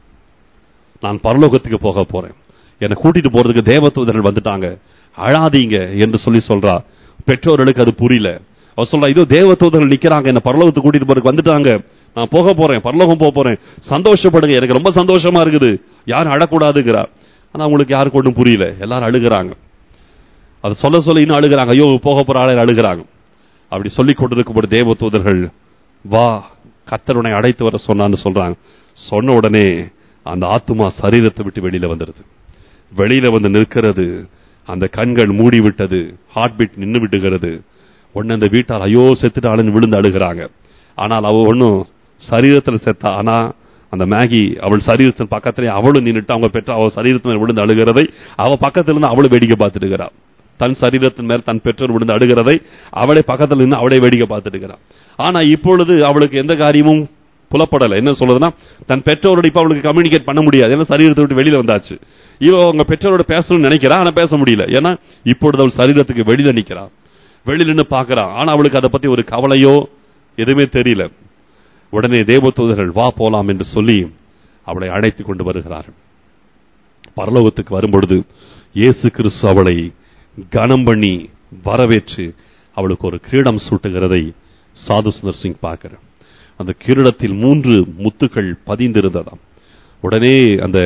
Speaker 1: நான் பரலோகத்துக்கு போக போறேன் என்னை கூட்டிட்டு போறதுக்கு தேவதூதர்கள் வந்துட்டாங்க அழாதீங்க என்று சொல்லி சொல்றா பெற்றோர்களுக்கு அது புரியல அவ சொல்றா இதோ தேவதூதர்கள் நிக்கிறாங்க என்ன பரலோகத்துக்கு கூட்டிட்டு போறதுக்கு வந்துட்டாங்க நான் போக போறேன் பரலோகம் போக போறேன் சந்தோஷப்படுங்க எனக்கு ரொம்ப சந்தோஷமா இருக்குது யாரும் அழக்கூடாதுங்கிறா ஆனா அவங்களுக்கு யாருக்கு ஒன்றும் புரியல எல்லாரும் அழுகுறாங்க அது சொல்ல சொல்ல இன்னும் அழுகுறாங்க ஐயோ போக போற ஆளு அழுகுறாங்க அப்படி சொல்லி கொண்டிருக்கும் ஒரு தேவதூதர்கள் வா கர்த்தர் அடைத்து வர சொன்னான்னு சொல்றாங்க சொன்ன உடனே அந்த ஆத்துமா சரீரத்தை விட்டு வெளியில வந்துருது வெளியில வந்து நிற்கிறது அந்த கண்கள் மூடி விட்டது ஹார்ட் பீட் நின்னு விட்டுகிறது உடனே அந்த வீட்டார் ஐயோ செத்துட்டாளுன்னு விழுந்து அழுகிறாங்க ஆனால் அவ ஒன்னும் சரீரத்தில் செத்தா ஆனா அந்த மேகி அவள் சரீரத்தின் பக்கத்திலே அவளும் நின்னுட்டு அவங்க பெற்ற அவள் சரீரத்தின் விழுந்து அழுகிறதை அவ பக்கத்துல இருந்து அவளும் வேடிக்கை பார்த்துட்டு இருக்கிறா தன் சரீரத்தின் மேல் தன் பெற்றோர் விழுந்து அழுகிறதை அவளை பக்கத்துல இருந்து அவளை வேடிக்கை பார்த்துட்டு இருக்கிறான் ஆனா இப்பொழுது அவளுக்கு எந்த காரியமும் புலப்படலை என்ன சொல்றதுன்னா தன் பெற்றோரோட இப்ப அவளுக்கு கம்யூனிகேட் பண்ண முடியாது ஏன்னா சரீரத்தை விட்டு வெளியில வந்தாச்சு இவ அவங்க பெற்றோரோட பேசணும்னு நினைக்கிறா ஆனா பேச முடியல ஏன்னா இப்பொழுது அவள் சரீரத்துக்கு வெளியில நிக்கிறா வெளியில நின்னு பாக்குறா ஆனா அவளுக்கு அதை பத்தி ஒரு கவலையோ எதுவுமே தெரியல உடனே தேவதூதர்கள் வா போலாம் என்று சொல்லி அவளை அழைத்து கொண்டு வருகிறார்கள் பரலோகத்துக்கு வரும்பொழுது இயேசு கிறிஸ்து அவளை கனம் பண்ணி வரவேற்று அவளுக்கு ஒரு கிரீடம் சூட்டுகிறதை சாது சுந்தர் சிங் பார்க்கிறார் அந்த கிரீடத்தில் மூன்று முத்துக்கள் பதிந்திருந்ததாம் உடனே அந்த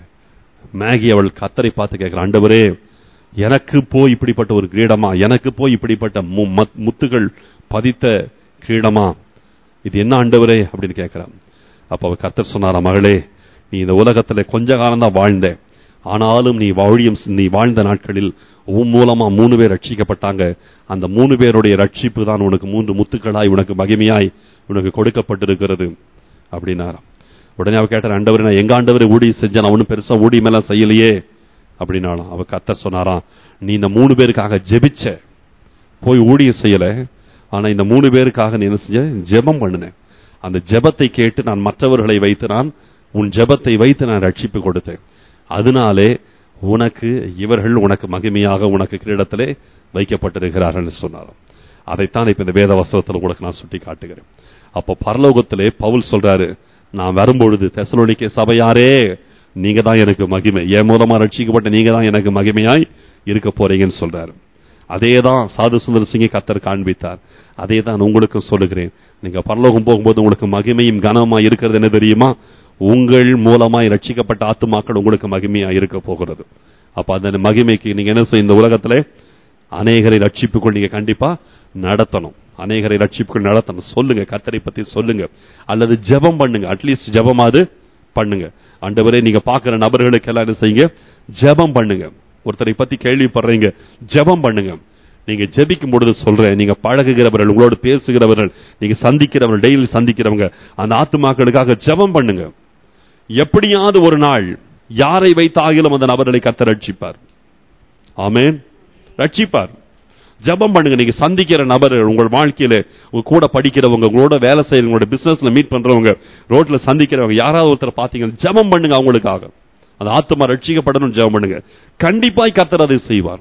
Speaker 1: மேகி அவள் கத்தரை பார்த்து கேட்கிற ஆண்டவரே எனக்கு போய் இப்படிப்பட்ட ஒரு கிரீடமா எனக்கு போய் இப்படிப்பட்ட மு- மத்- முத்துகள் பதித்த கிரீடமா இது என்ன ஆண்டவரே அப்படின்னு கேட்கிறான் அப்ப அவர் கர்த்தர் சொன்னாரா மகளே நீ இந்த உலகத்துல கொஞ்ச காலம் தான் வாழ்ந்த ஆனாலும் நீ வாழியம் நீ வாழ்ந்த நாட்களில் உன் மூலமா மூணு பேர் ரட்சிக்கப்பட்டாங்க அந்த மூணு பேருடைய ரட்சிப்பு தான் உனக்கு மூன்று முத்துக்களாய் உனக்கு மகிமையாய் உனக்கு கொடுக்கப்பட்டிருக்கிறது அப்படின்னாராம் உடனே அவ கேட்டார் ஆண்டவரே நான் எங்க ஆண்டவரை ஊடி செஞ்சேன் நான் ஒன்றும் பெருசா ஊடியம் எல்லாம் செய்யலையே அப்படின்னாலும் அவ கர்த்தர் சொன்னாராம் நீ இந்த மூணு பேருக்காக ஜெபிச்ச போய் ஊழியம் செய்யல ஆனா இந்த மூணு பேருக்காக நீ என்ன செஞ்ச ஜெபம் பண்ணுன அந்த ஜெபத்தை கேட்டு நான் மற்றவர்களை வைத்து நான் உன் ஜெபத்தை வைத்து நான் ரட்சிப்பு கொடுத்தேன் அதனாலே உனக்கு இவர்கள் உனக்கு மகிமையாக உனக்கு கிரீடத்திலே வைக்கப்பட்டிருக்கிறார்கள் என்று சொன்னாராம் அதைத்தான் இப்ப இந்த வேத வஸ்திரத்தில் உங்களுக்கு நான் சுட்டி காட்டுகிறேன் அப்போ பரலோகத்திலே பவுல் சொல்றாரு நான் வரும்பொழுது தெசலோனிக்கே சபையாரே நீங்க தான் எனக்கு மகிமை என் மூலமா ரட்சிக்கப்பட்ட நீங்க தான் எனக்கு மகிமையாய் இருக்க போறீங்கன்னு சொல்றாரு அதே தான் சாது சுந்தர் சிங்கை கத்தர் காண்பித்தார் அதே தான் உங்களுக்கும் சொல்லுகிறேன் நீங்க பரலோகம் போகும்போது உங்களுக்கு மகிமையும் கனமா இருக்கிறது என்ன தெரியுமா உங்கள் மூலமாய் ரட்சிக்கப்பட்ட ஆத்துமாக்கள் உங்களுக்கு மகிமையா இருக்க போகிறது அப்ப அந்த மகிமைக்கு நீங்க என்ன செய்ய இந்த உலகத்திலே அநேகரை ரட்சிப்புக்குள் நீங்க கண்டிப்பா நடத்தணும் அநேகரை ரட்சிப்புக்குள் நடத்தணும் சொல்லுங்க கத்தரை பத்தி சொல்லுங்க அல்லது ஜெபம் பண்ணுங்க அட்லீஸ்ட் ஜெபமாவது பண்ணுங்க ஆண்டவரே நீங்க பாக்குற நபர்களுக்கு எல்லாம் என்ன செய்யுங்க ஜெபம் பண்ணுங்க ஒருத்தரை பத்தி கேள்விப்படுறீங்க ஜெபம் பண்ணுங்க நீங்க ஜெபிக்கும் பொழுது சொல்றேன் நீங்க பழகுகிறவர்கள் உங்களோடு பேசுகிறவர்கள் நீங்க சந்திக்கிறவர்கள் டெய்லி சந்திக்கிறவங்க அந்த ஆத்துமாக்களுக்காக ஜெபம் பண்ணுங்க எப்படியாவது ஒரு நாள் யாரை வைத்தாகிலும் அந்த நபர்களை கத்த ரட்சிப்பார் ஆமென் ரட்சிப்பார் ஜெபம் பண்ணுங்க நீங்க சந்திக்கிற நபர்கள் உங்கள் வாழ்க்கையில உங்க கூட படிக்கிறவங்க உங்களோட வேலை செய்யறவங்க உங்களோட பிசினஸ்ல மீட் பண்றவங்க ரோட்ல சந்திக்கிறவங்க யாராவது ஒருத்தர் பாத்தீங்கன்னா ஜெபம் பண்ணுங்க அவங்களுக்காக அந்த ஆத்மா ரட்சிக்கப்படணும் ஜெபம் பண்ணுங்க கண்டிப்பாய் கத்தர் அதை செய்வார்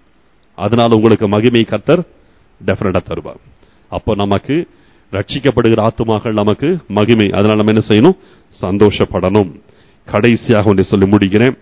Speaker 1: அதனால உங்களுக்கு மகிமை கத்தர் டெஃபினட்டா தருவார் அப்போ நமக்கு ரட்சிக்கப்படுகிற ஆத்துமாக்கள் நமக்கு மகிமை அதனால நம்ம என்ன செய்யணும் சந்தோஷப்படணும் கடைசியாக ஒன்றை சொல்லி முடிக்கிறேன்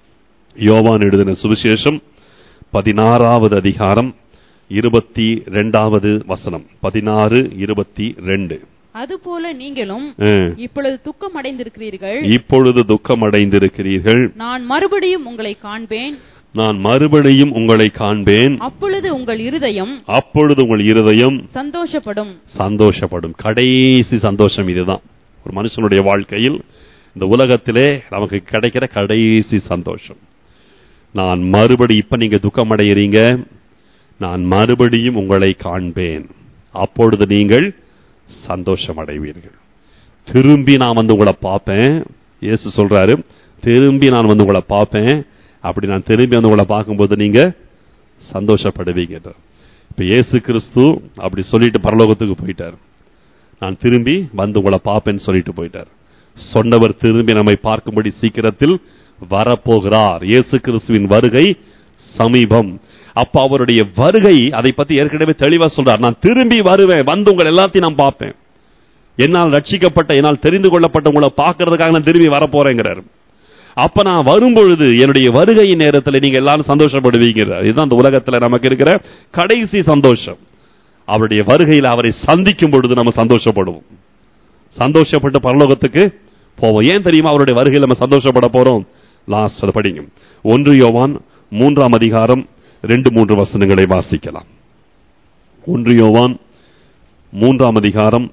Speaker 1: யோவான் எழுதின சுவிசேஷம் பதினாறாவது அதிகாரம் இருபத்தி ரெண்டாவது வசனம் பதினாறு இருபத்தி ரெண்டு
Speaker 2: அதுபோல நீங்களும்
Speaker 1: அஹ்,
Speaker 2: இப்பொழுது துக்கம் அடைந்திருக்கிறீர்கள்
Speaker 1: இப்பொழுது துக்கம் அடைந்திருக்கிறீர்கள்
Speaker 2: நான் மறுபடியும் உங்களை காண்பேன்
Speaker 1: நான் மறுபடியும் உங்களை காண்பேன்
Speaker 2: அப்பொழுது உங்கள் இருதயம்
Speaker 1: அப்பொழுது உங்கள் இருதயம்
Speaker 2: சந்தோஷப்படும்
Speaker 1: சந்தோஷப்படும் கடைசி சந்தோஷம் இதுதான் ஒரு மனுஷனுடைய வாழ்க்கையில் இந்த உலகத்திலே நமக்கு கிடைக்கிற கடைசி சந்தோஷம் நான் மறுபடி இப்ப நீங்க துக்கம் அடைகிறீங்க நான் மறுபடியும் உங்களை காண்பேன் அப்பொழுது நீங்கள் சந்தோஷம் அடைவீர்கள் திரும்பி நான் வந்து உங்களை பார்ப்பேன் இயேசு சொல்றாரு திரும்பி நான் வந்து உங்களை பார்ப்பேன் அப்படி நான் திரும்பி வந்து உங்களை பார்க்கும்போது நீங்க சந்தோஷப்படுவீங்க இப்ப இயேசு கிறிஸ்து அப்படி சொல்லிட்டு பரலோகத்துக்கு போயிட்டார் நான் திரும்பி வந்து உங்களை பார்ப்பேன்னு சொல்லிட்டு போயிட்டார் சொன்னவர் திரும்பி நம்மை பார்க்கும்படி சீக்கிரத்தில் வரப்போகிறார் இயேசு கிறிஸ்துவின் வருகை சமீபம் அப்ப அவருடைய வருகை அதை பத்தி ஏற்கனவே தெளிவா சொல்றார் நான் திரும்பி வருவேன் வந்து உங்கள் எல்லாத்தையும் நான் பார்ப்பேன் என்னால் ரட்சிக்கப்பட்ட என்னால் தெரிந்து கொள்ளப்பட்ட உங்களை பார்க்கறதுக்காக நான் திரும்பி வரப்போறேங்கிறார் அப்ப நான் வரும்பொழுது என்னுடைய வருகை நேரத்தில் நீங்க எல்லாரும் சந்தோஷப்படுவீங்கிறார் இதுதான் அந்த உலகத்துல நமக்கு இருக்கிற கடைசி சந்தோஷம் அவருடைய வருகையில் அவரை சந்திக்கும் பொழுது நம்ம சந்தோஷப்படுவோம் சந்தோஷப்பட்டு பரலோகத்துக்கு போவோம் ஏன் தெரியுமா அவருடைய வருகையில் நம்ம சந்தோஷப்பட போறோம் லாஸ்ட் அதை படிங்க ஒன்று யோவான் மூன்றாம் அதிகாரம் ரெண்டு மூன்று வசனங்களை வாசிக்கலாம் ஒன்று யோவான் மூன்றாம் அதிகாரம்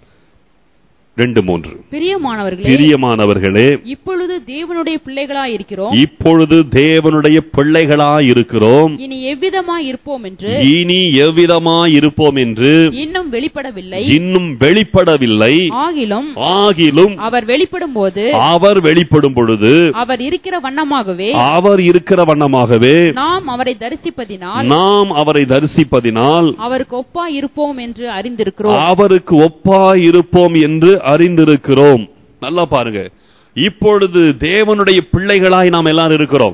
Speaker 1: ரெண்டு மூன்று
Speaker 2: பிரியமானவர்களே
Speaker 1: பிரியமானவர்களே
Speaker 2: இப்பொழுது தேவனுடைய பிள்ளைகளாய் இருக்கிறோம்
Speaker 1: இப்பொழுது தேவனுடைய பிள்ளைகளாய் இருக்கிறோம்
Speaker 2: இனி எவ்விதமாய் இருப்போம் என்று
Speaker 1: இனி எவ்விதமாய் இருப்போம் என்று
Speaker 2: இன்னும் வெளிப்படவில்லை
Speaker 1: இன்னும் வெளிப்படவில்லை
Speaker 2: ஆகிலும்
Speaker 1: ஆகிலும்
Speaker 2: அவர் வெளிப்படும் போது
Speaker 1: அவர் வெளிப்படும் பொழுது
Speaker 2: அவர் இருக்கிற வண்ணமாகவே
Speaker 1: அவர் இருக்கிற வண்ணமாகவே
Speaker 2: நாம் அவரை தரிசிப்பதினால்
Speaker 1: நாம் அவரை தரிசிப்பதினால்
Speaker 2: அவருக்கு ஒப்பா இருப்போம் என்று அறிந்திருக்கிறோம்
Speaker 1: அவருக்கு ஒப்பாய் இருப்போம் என்று அறிந்திருக்கிறோம் நல்லா பாருங்க இப்பொழுது தேவனுடைய பிள்ளைகளாய் நாம் எல்லாரும் இருக்கிறோம்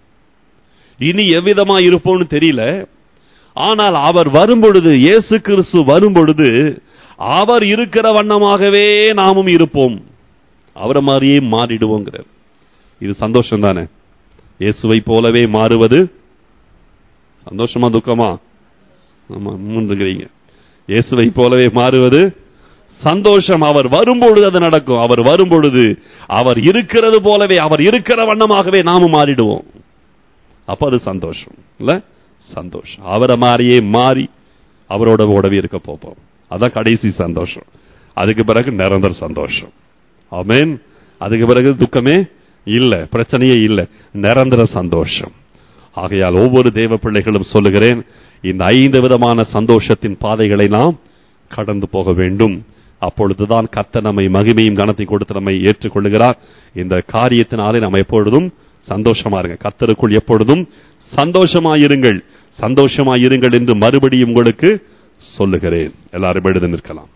Speaker 1: இனி எவ்விதமாய் இருப்போம்னு தெரியல ஆனால் அவர் வரும்பொழுது இயேசு கிறிஸ்து வரும்பொழுது அவர் இருக்கிற வண்ணமாகவே நாமும் இருப்போம் அவரை மாதிரியே மாறிடுவோங்கிறார் இது சந்தோஷம் தானே இயேசுவை போலவே மாறுவது சந்தோஷமா துக்கமா ஆமா மூன்றுங்கிறீங்க இயேசுவை போலவே மாறுவது சந்தோஷம் அவர் வரும்பொழுது அது நடக்கும் அவர் வரும்பொழுது அவர் இருக்கிறது போலவே அவர் இருக்கிற வண்ணமாகவே நாமும் மாறிடுவோம் அப்ப அது சந்தோஷம் இல்ல சந்தோஷம் அவரை மாதிரியே மாறி அவரோட கூடவே இருக்க போப்போம் அதான் கடைசி சந்தோஷம் அதுக்கு பிறகு நிரந்தர சந்தோஷம் ஆமென் அதுக்கு பிறகு துக்கமே இல்ல பிரச்சனையே இல்ல நிரந்தர சந்தோஷம் ஆகையால் ஒவ்வொரு தேவ பிள்ளைகளும் சொல்லுகிறேன் இந்த ஐந்து விதமான சந்தோஷத்தின் பாதைகளை நாம் கடந்து போக வேண்டும் அப்பொழுதுதான் கர்த்தர் நம்மை மகிமையும் கனத்தை கொடுத்து நம்மை ஏற்றுக்கொள்ளுகிறார் இந்த காரியத்தினாலே நம்ம எப்பொழுதும் சந்தோஷமா இருங்க கர்த்தருக்குள் எப்பொழுதும் சந்தோஷமாயிருங்கள் சந்தோஷமாயிருங்கள் என்று மறுபடியும் உங்களுக்கு சொல்லுகிறேன் எல்லாரும் எழுதி நிற்கலாம்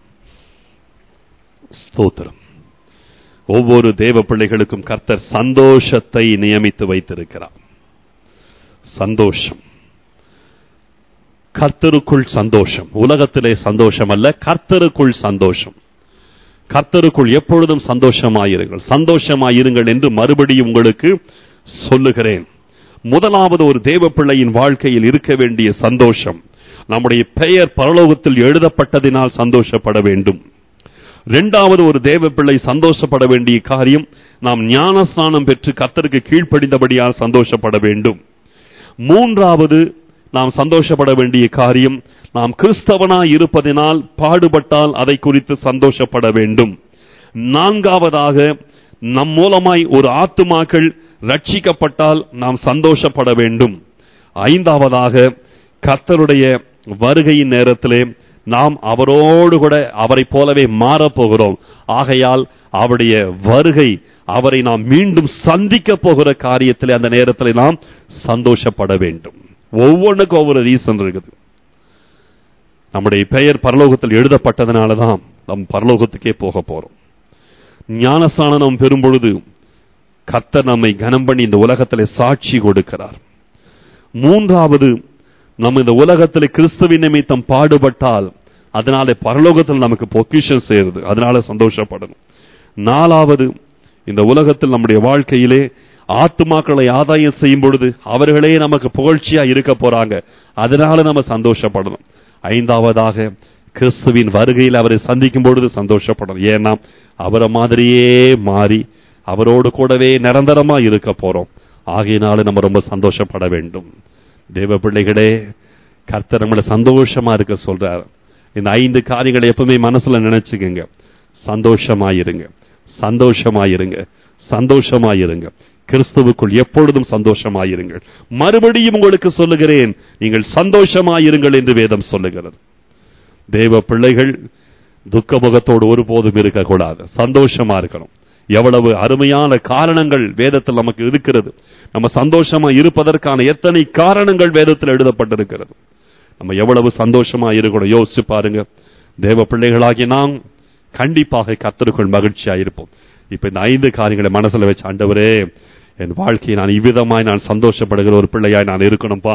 Speaker 1: ஸ்தோத்திரம் ஒவ்வொரு தேவ பிள்ளைகளுக்கும் கர்த்தர் சந்தோஷத்தை நியமித்து வைத்திருக்கிறார் சந்தோஷம் கர்த்தருக்குள் சந்தோஷம் உலகத்திலே சந்தோஷம் அல்ல கர்த்தருக்குள் சந்தோஷம் கர்த்தருக்குள் எப்பொழுதும் சந்தோஷமாயிருங்கள் சந்தோஷமாயிருங்கள் என்று மறுபடியும் உங்களுக்கு சொல்லுகிறேன் முதலாவது ஒரு தேவ பிள்ளையின் வாழ்க்கையில் இருக்க வேண்டிய சந்தோஷம் நம்முடைய பெயர் பரலோகத்தில் எழுதப்பட்டதினால் சந்தோஷப்பட வேண்டும் இரண்டாவது ஒரு தேவ பிள்ளை சந்தோஷப்பட வேண்டிய காரியம் நாம் ஞானஸ்நானம் பெற்று கர்த்தருக்கு கீழ்ப்படிந்தபடியால் சந்தோஷப்பட வேண்டும் மூன்றாவது நாம் சந்தோஷப்பட வேண்டிய காரியம் நாம் கிறிஸ்தவனாய் இருப்பதினால் பாடுபட்டால் அதை குறித்து சந்தோஷப்பட வேண்டும் நான்காவதாக நம் மூலமாய் ஒரு ஆத்துமாக்கள் ரட்சிக்கப்பட்டால் நாம் சந்தோஷப்பட வேண்டும் ஐந்தாவதாக கர்த்தருடைய வருகையின் நேரத்திலே நாம் அவரோடு கூட அவரை போலவே மாறப்போகிறோம் ஆகையால் அவருடைய வருகை அவரை நாம் மீண்டும் சந்திக்க போகிற காரியத்திலே அந்த நேரத்தில் நாம் சந்தோஷப்பட வேண்டும் ஒவ்வொன்றுக்கும் ஒவ்வொரு ரீசன் இருக்குது நம்முடைய பெயர் பரலோகத்தில் எழுதப்பட்டதுனால தான் நம் பரலோகத்துக்கே போக போறோம் ஞானஸ்தானம் நாம் பெறும் பொழுது கர்த்தர் நம்மை கனம் பண்ணி இந்த உலகத்திலே சாட்சி கொடுக்கிறார் மூன்றாவது நம்ம இந்த உலகத்தில் கிறிஸ்துவின் நிமித்தம் பாடுபட்டால் அதனால பரலோகத்தில் நமக்கு பொக்கிஷன் சேருது அதனால சந்தோஷப்படணும் நாலாவது இந்த உலகத்தில் நம்முடைய வாழ்க்கையிலே ஆத்துமாக்களை ஆதாயம் செய்யும் பொழுது அவர்களே நமக்கு புகழ்ச்சியா இருக்க போறாங்க அதனால நம்ம சந்தோஷப்படணும் ஐந்தாவதாக கிறிஸ்துவின் வருகையில் அவரை சந்திக்கும் பொழுது சந்தோஷப்படணும் ஏன்னா அவரை மாதிரியே மாறி அவரோடு கூடவே நிரந்தரமா இருக்க போறோம் ஆகையினால நம்ம ரொம்ப சந்தோஷப்பட வேண்டும் தேவ பிள்ளைகளே கர்த்தர் நம்மளை சந்தோஷமா இருக்க சொல்றார் இந்த ஐந்து காரியங்களை எப்பவுமே மனசுல நினைச்சுக்கங்க சந்தோஷமாயிருங்க சந்தோஷமாயிருங்க சந்தோஷமாயிருங்க கிறிஸ்துவுக்குள் எப்பொழுதும் சந்தோஷமாயிருங்கள் மறுபடியும் உங்களுக்கு சொல்லுகிறேன் நீங்கள் சந்தோஷமாயிருங்கள் என்று வேதம் சொல்லுகிறது தேவ பிள்ளைகள் துக்க முகத்தோடு ஒருபோதும் இருக்கக்கூடாது சந்தோஷமா இருக்கணும் எவ்வளவு அருமையான காரணங்கள் வேதத்தில் நமக்கு இருக்கிறது நம்ம சந்தோஷமா இருப்பதற்கான எத்தனை காரணங்கள் வேதத்தில் எழுதப்பட்டிருக்கிறது நம்ம எவ்வளவு சந்தோஷமா இருக்கணும் யோசிச்சு பாருங்க தேவ பிள்ளைகளாகி நாம் கண்டிப்பாக கத்தருக்குள் மகிழ்ச்சியா இருப்போம் இப்ப இந்த ஐந்து காரியங்களை மனசுல வச்சு ஆண்டவரே என் வாழ்க்கையை நான் இவ்விதமாய் நான் சந்தோஷப்படுகிற ஒரு பிள்ளையாய் நான் இருக்கணும்பா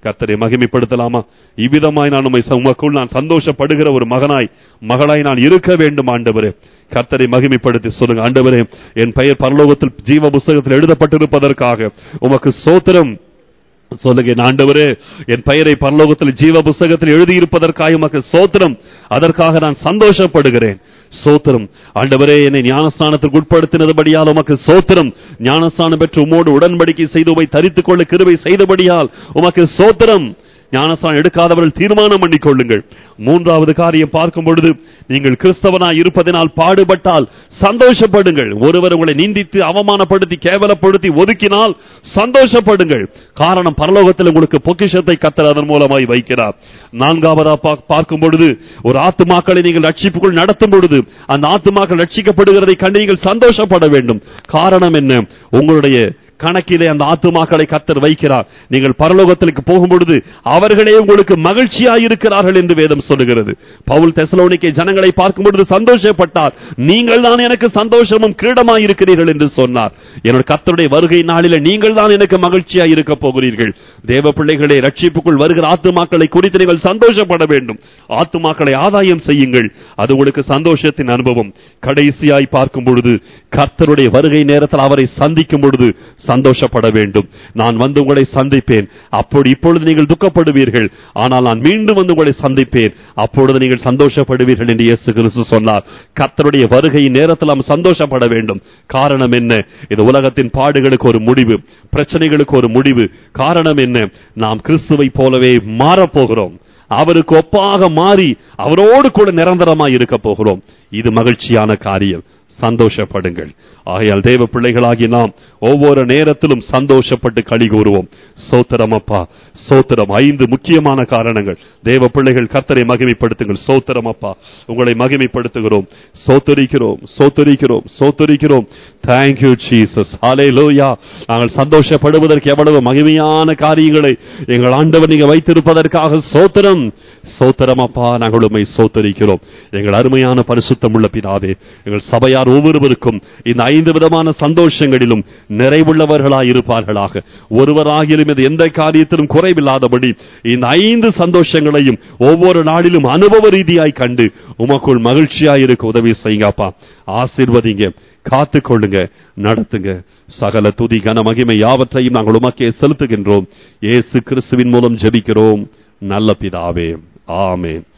Speaker 1: கர்த்தரை மகிமைப்படுத்தலாமா இவ்விதமாய் நான் உம்மை ச- உமக்குள் நான் சந்தோஷப்படுகிற ஒரு மகனாய் மகளாய் நான் இருக்க வேண்டும் ஆண்டவரே கர்த்தரை மகிமைப்படுத்தி சொல்லுங்க ஆண்டவரே என் பெயர் பரலோகத்தில் ஜீவ புஸ்தகத்தில் எழுதப்பட்டிருப்பதற்காக உமக்கு சோத்திரம் சொல்லுங்க என் ஆண்டவரே என் பெயரை பரலோகத்தில் ஜீவ புஸ்தகத்தில் எழுதியிருப்பதற்காக உமக்கு சோத்திரம் அதற்காக நான் சந்தோஷப்படுகிறேன் சோத்திரம் ஆண்டவரே என்னை ஞானஸ்தானத்துக்கு உட்படுத்தினதுபடியால் உமக்கு சோத்திரம் ஞானஸ்தானம் பெற்று உமோடு உடன்படிக்கை செய்து உமை தரித்துக் கொள்ள கிருபை செய்தபடியால் உமக்கு சோத்திரம் ஞானஸ்தானம் எடுக்காதவர்கள் தீர்மானம் பண்ணிக் கொள்ளுங்கள் மூன்றாவது காரியம் பார்க்கும் பொழுது நீங்கள் கிறிஸ்தவனாய் இருப்பதினால் பாடுபட்டால் சந்தோஷப்படுங்கள் ஒருவர் உங்களை நிந்தித்து அவமானப்படுத்தி கேவலப்படுத்தி ஒதுக்கினால் சந்தோஷப்படுங்கள் காரணம் பரலோகத்தில் உங்களுக்கு பொக்கிஷத்தை கத்தர் அதன் மூலமாய் வைக்கிறார் நான்காவதா பா- பார்க்கும் பொழுது ஒரு ஆத்துமாக்களை நீங்கள் ரட்சிப்புக்குள் நடத்தும் பொழுது அந்த ஆத்துமாக்கள் ரட்சிக்கப்படுகிறதை கண்டு நீங்கள் சந்தோஷப்பட வேண்டும் காரணம் என்ன உங்களுடைய கணக்கிலே அந்த ஆத்துமாக்களை கத்தர் வைக்கிறார் நீங்கள் பரலோகத்திற்கு போகும் பொழுது அவர்களே உங்களுக்கு மகிழ்ச்சியாய் இருக்கிறார்கள் என்று வேதம் சொல்லுகிறது பவுல் தெசலோனிக்கே ஜனங்களை பார்க்கும் பொழுது சந்தோஷப்பட்டார் நீங்கள் தான் எனக்கு சந்தோஷமும் கிரீடமாய் இருக்கிறீர்கள் என்று சொன்னார் என்னோட கத்தருடைய வருகை நாளில நீங்கள் தான் எனக்கு மகிழ்ச்சியாய் இருக்க போகிறீர்கள் தேவ பிள்ளைகளை ரட்சிப்புக்குள் வருகிற ஆத்துமாக்களை குறித்து நீங்கள் சந்தோஷப்பட வேண்டும் ஆத்துமாக்களை ஆதாயம் செய்யுங்கள் அது உங்களுக்கு சந்தோஷத்தின் அனுபவம் கடைசியாய் பார்க்கும் பொழுது கர்த்தருடைய வருகை நேரத்தில் அவரை சந்திக்கும் பொழுது சந்தோஷப்பட வேண்டும் நான் வந்து உங்களை சந்திப்பேன் அப்பொழுது இப்பொழுது நீங்கள் துக்கப்படுவீர்கள் ஆனால் நான் மீண்டும் வந்து உங்களை சந்திப்பேன் அப்பொழுது நீங்கள் சந்தோஷப்படுவீர்கள் என்று இயேசு கிறிஸ்து சொன்னார் கர்த்தருடைய வருகை நேரத்தில் நாம் சந்தோஷப்பட வேண்டும் காரணம் என்ன இது உலகத்தின் பாடுகளுக்கு ஒரு முடிவு பிரச்சனைகளுக்கு ஒரு முடிவு காரணம் என்ன நாம் கிறிஸ்துவை போலவே மாறப்போகிறோம் அவருக்கு ஒப்பாக மாறி அவரோடு கூட நிரந்தரமாய் இருக்க போகிறோம் இது மகிழ்ச்சியான காரியம் சந்தோஷப்படுங்கள் ஆகையால் தேவ பிள்ளைகளாகி நாம் ஒவ்வொரு நேரத்திலும் சந்தோஷப்பட்டு களி கூறுவோம் சோத்திரம் அப்பா சோத்திரம் ஐந்து முக்கியமான காரணங்கள் தேவ பிள்ளைகள் கர்த்தரை மகிமைப்படுத்துங்கள் சோத்திரம் அப்பா உங்களை மகிமைப்படுத்துகிறோம் சோத்தரிக்கிறோம் சோத்தரிக்கிறோம் சோத்தரிக்கிறோம் தேங்க்யூ ஜீசஸ் ஹalleluya நாங்கள் சந்தோஷப்படுவதற்கு எவ்வளவு மகிமையான காரியங்களை எங்கள் ஆண்டவர் நீங்க வைத்திருப்பதற்காக சோத்திரம் சோத்திரம் அப்பா நாங்கள் உண்மை சோத்தரிக்கிறோம் எங்கள் அருமையான பரிசுத்தம் உள்ள பிதாவே எங்கள் சபையார் ஒவ்வொருவருக்கும் இந்த ஐந்து விதமான சந்தோஷங்களிலும் நிறைவுள்ளவர்களாய் இருப்பார்களாக ஒருவராகிலும் இது எந்த காரியத்திலும் குறைவில்லாதபடி இந்த ஐந்து சந்தோஷங்களையும் ஒவ்வொரு நாளிலும் அனுபவ ரீதியாய் கண்டு உமக்குள் மகிழ்ச்சியாய் இருக்க உதவி செய்யுங்க அப்பா ஆசீர்வதிங்க காத்துக்கொள்ளுங்க நடத்துங்க சகல துதி கன மகிமை யாவற்றையும் நாங்கள் உமக்கே செலுத்துகின்றோம் இயேசு கிறிஸ்துவின் மூலம் ஜெபிக்கிறோம் நல்ல பிதாவே ஆமென்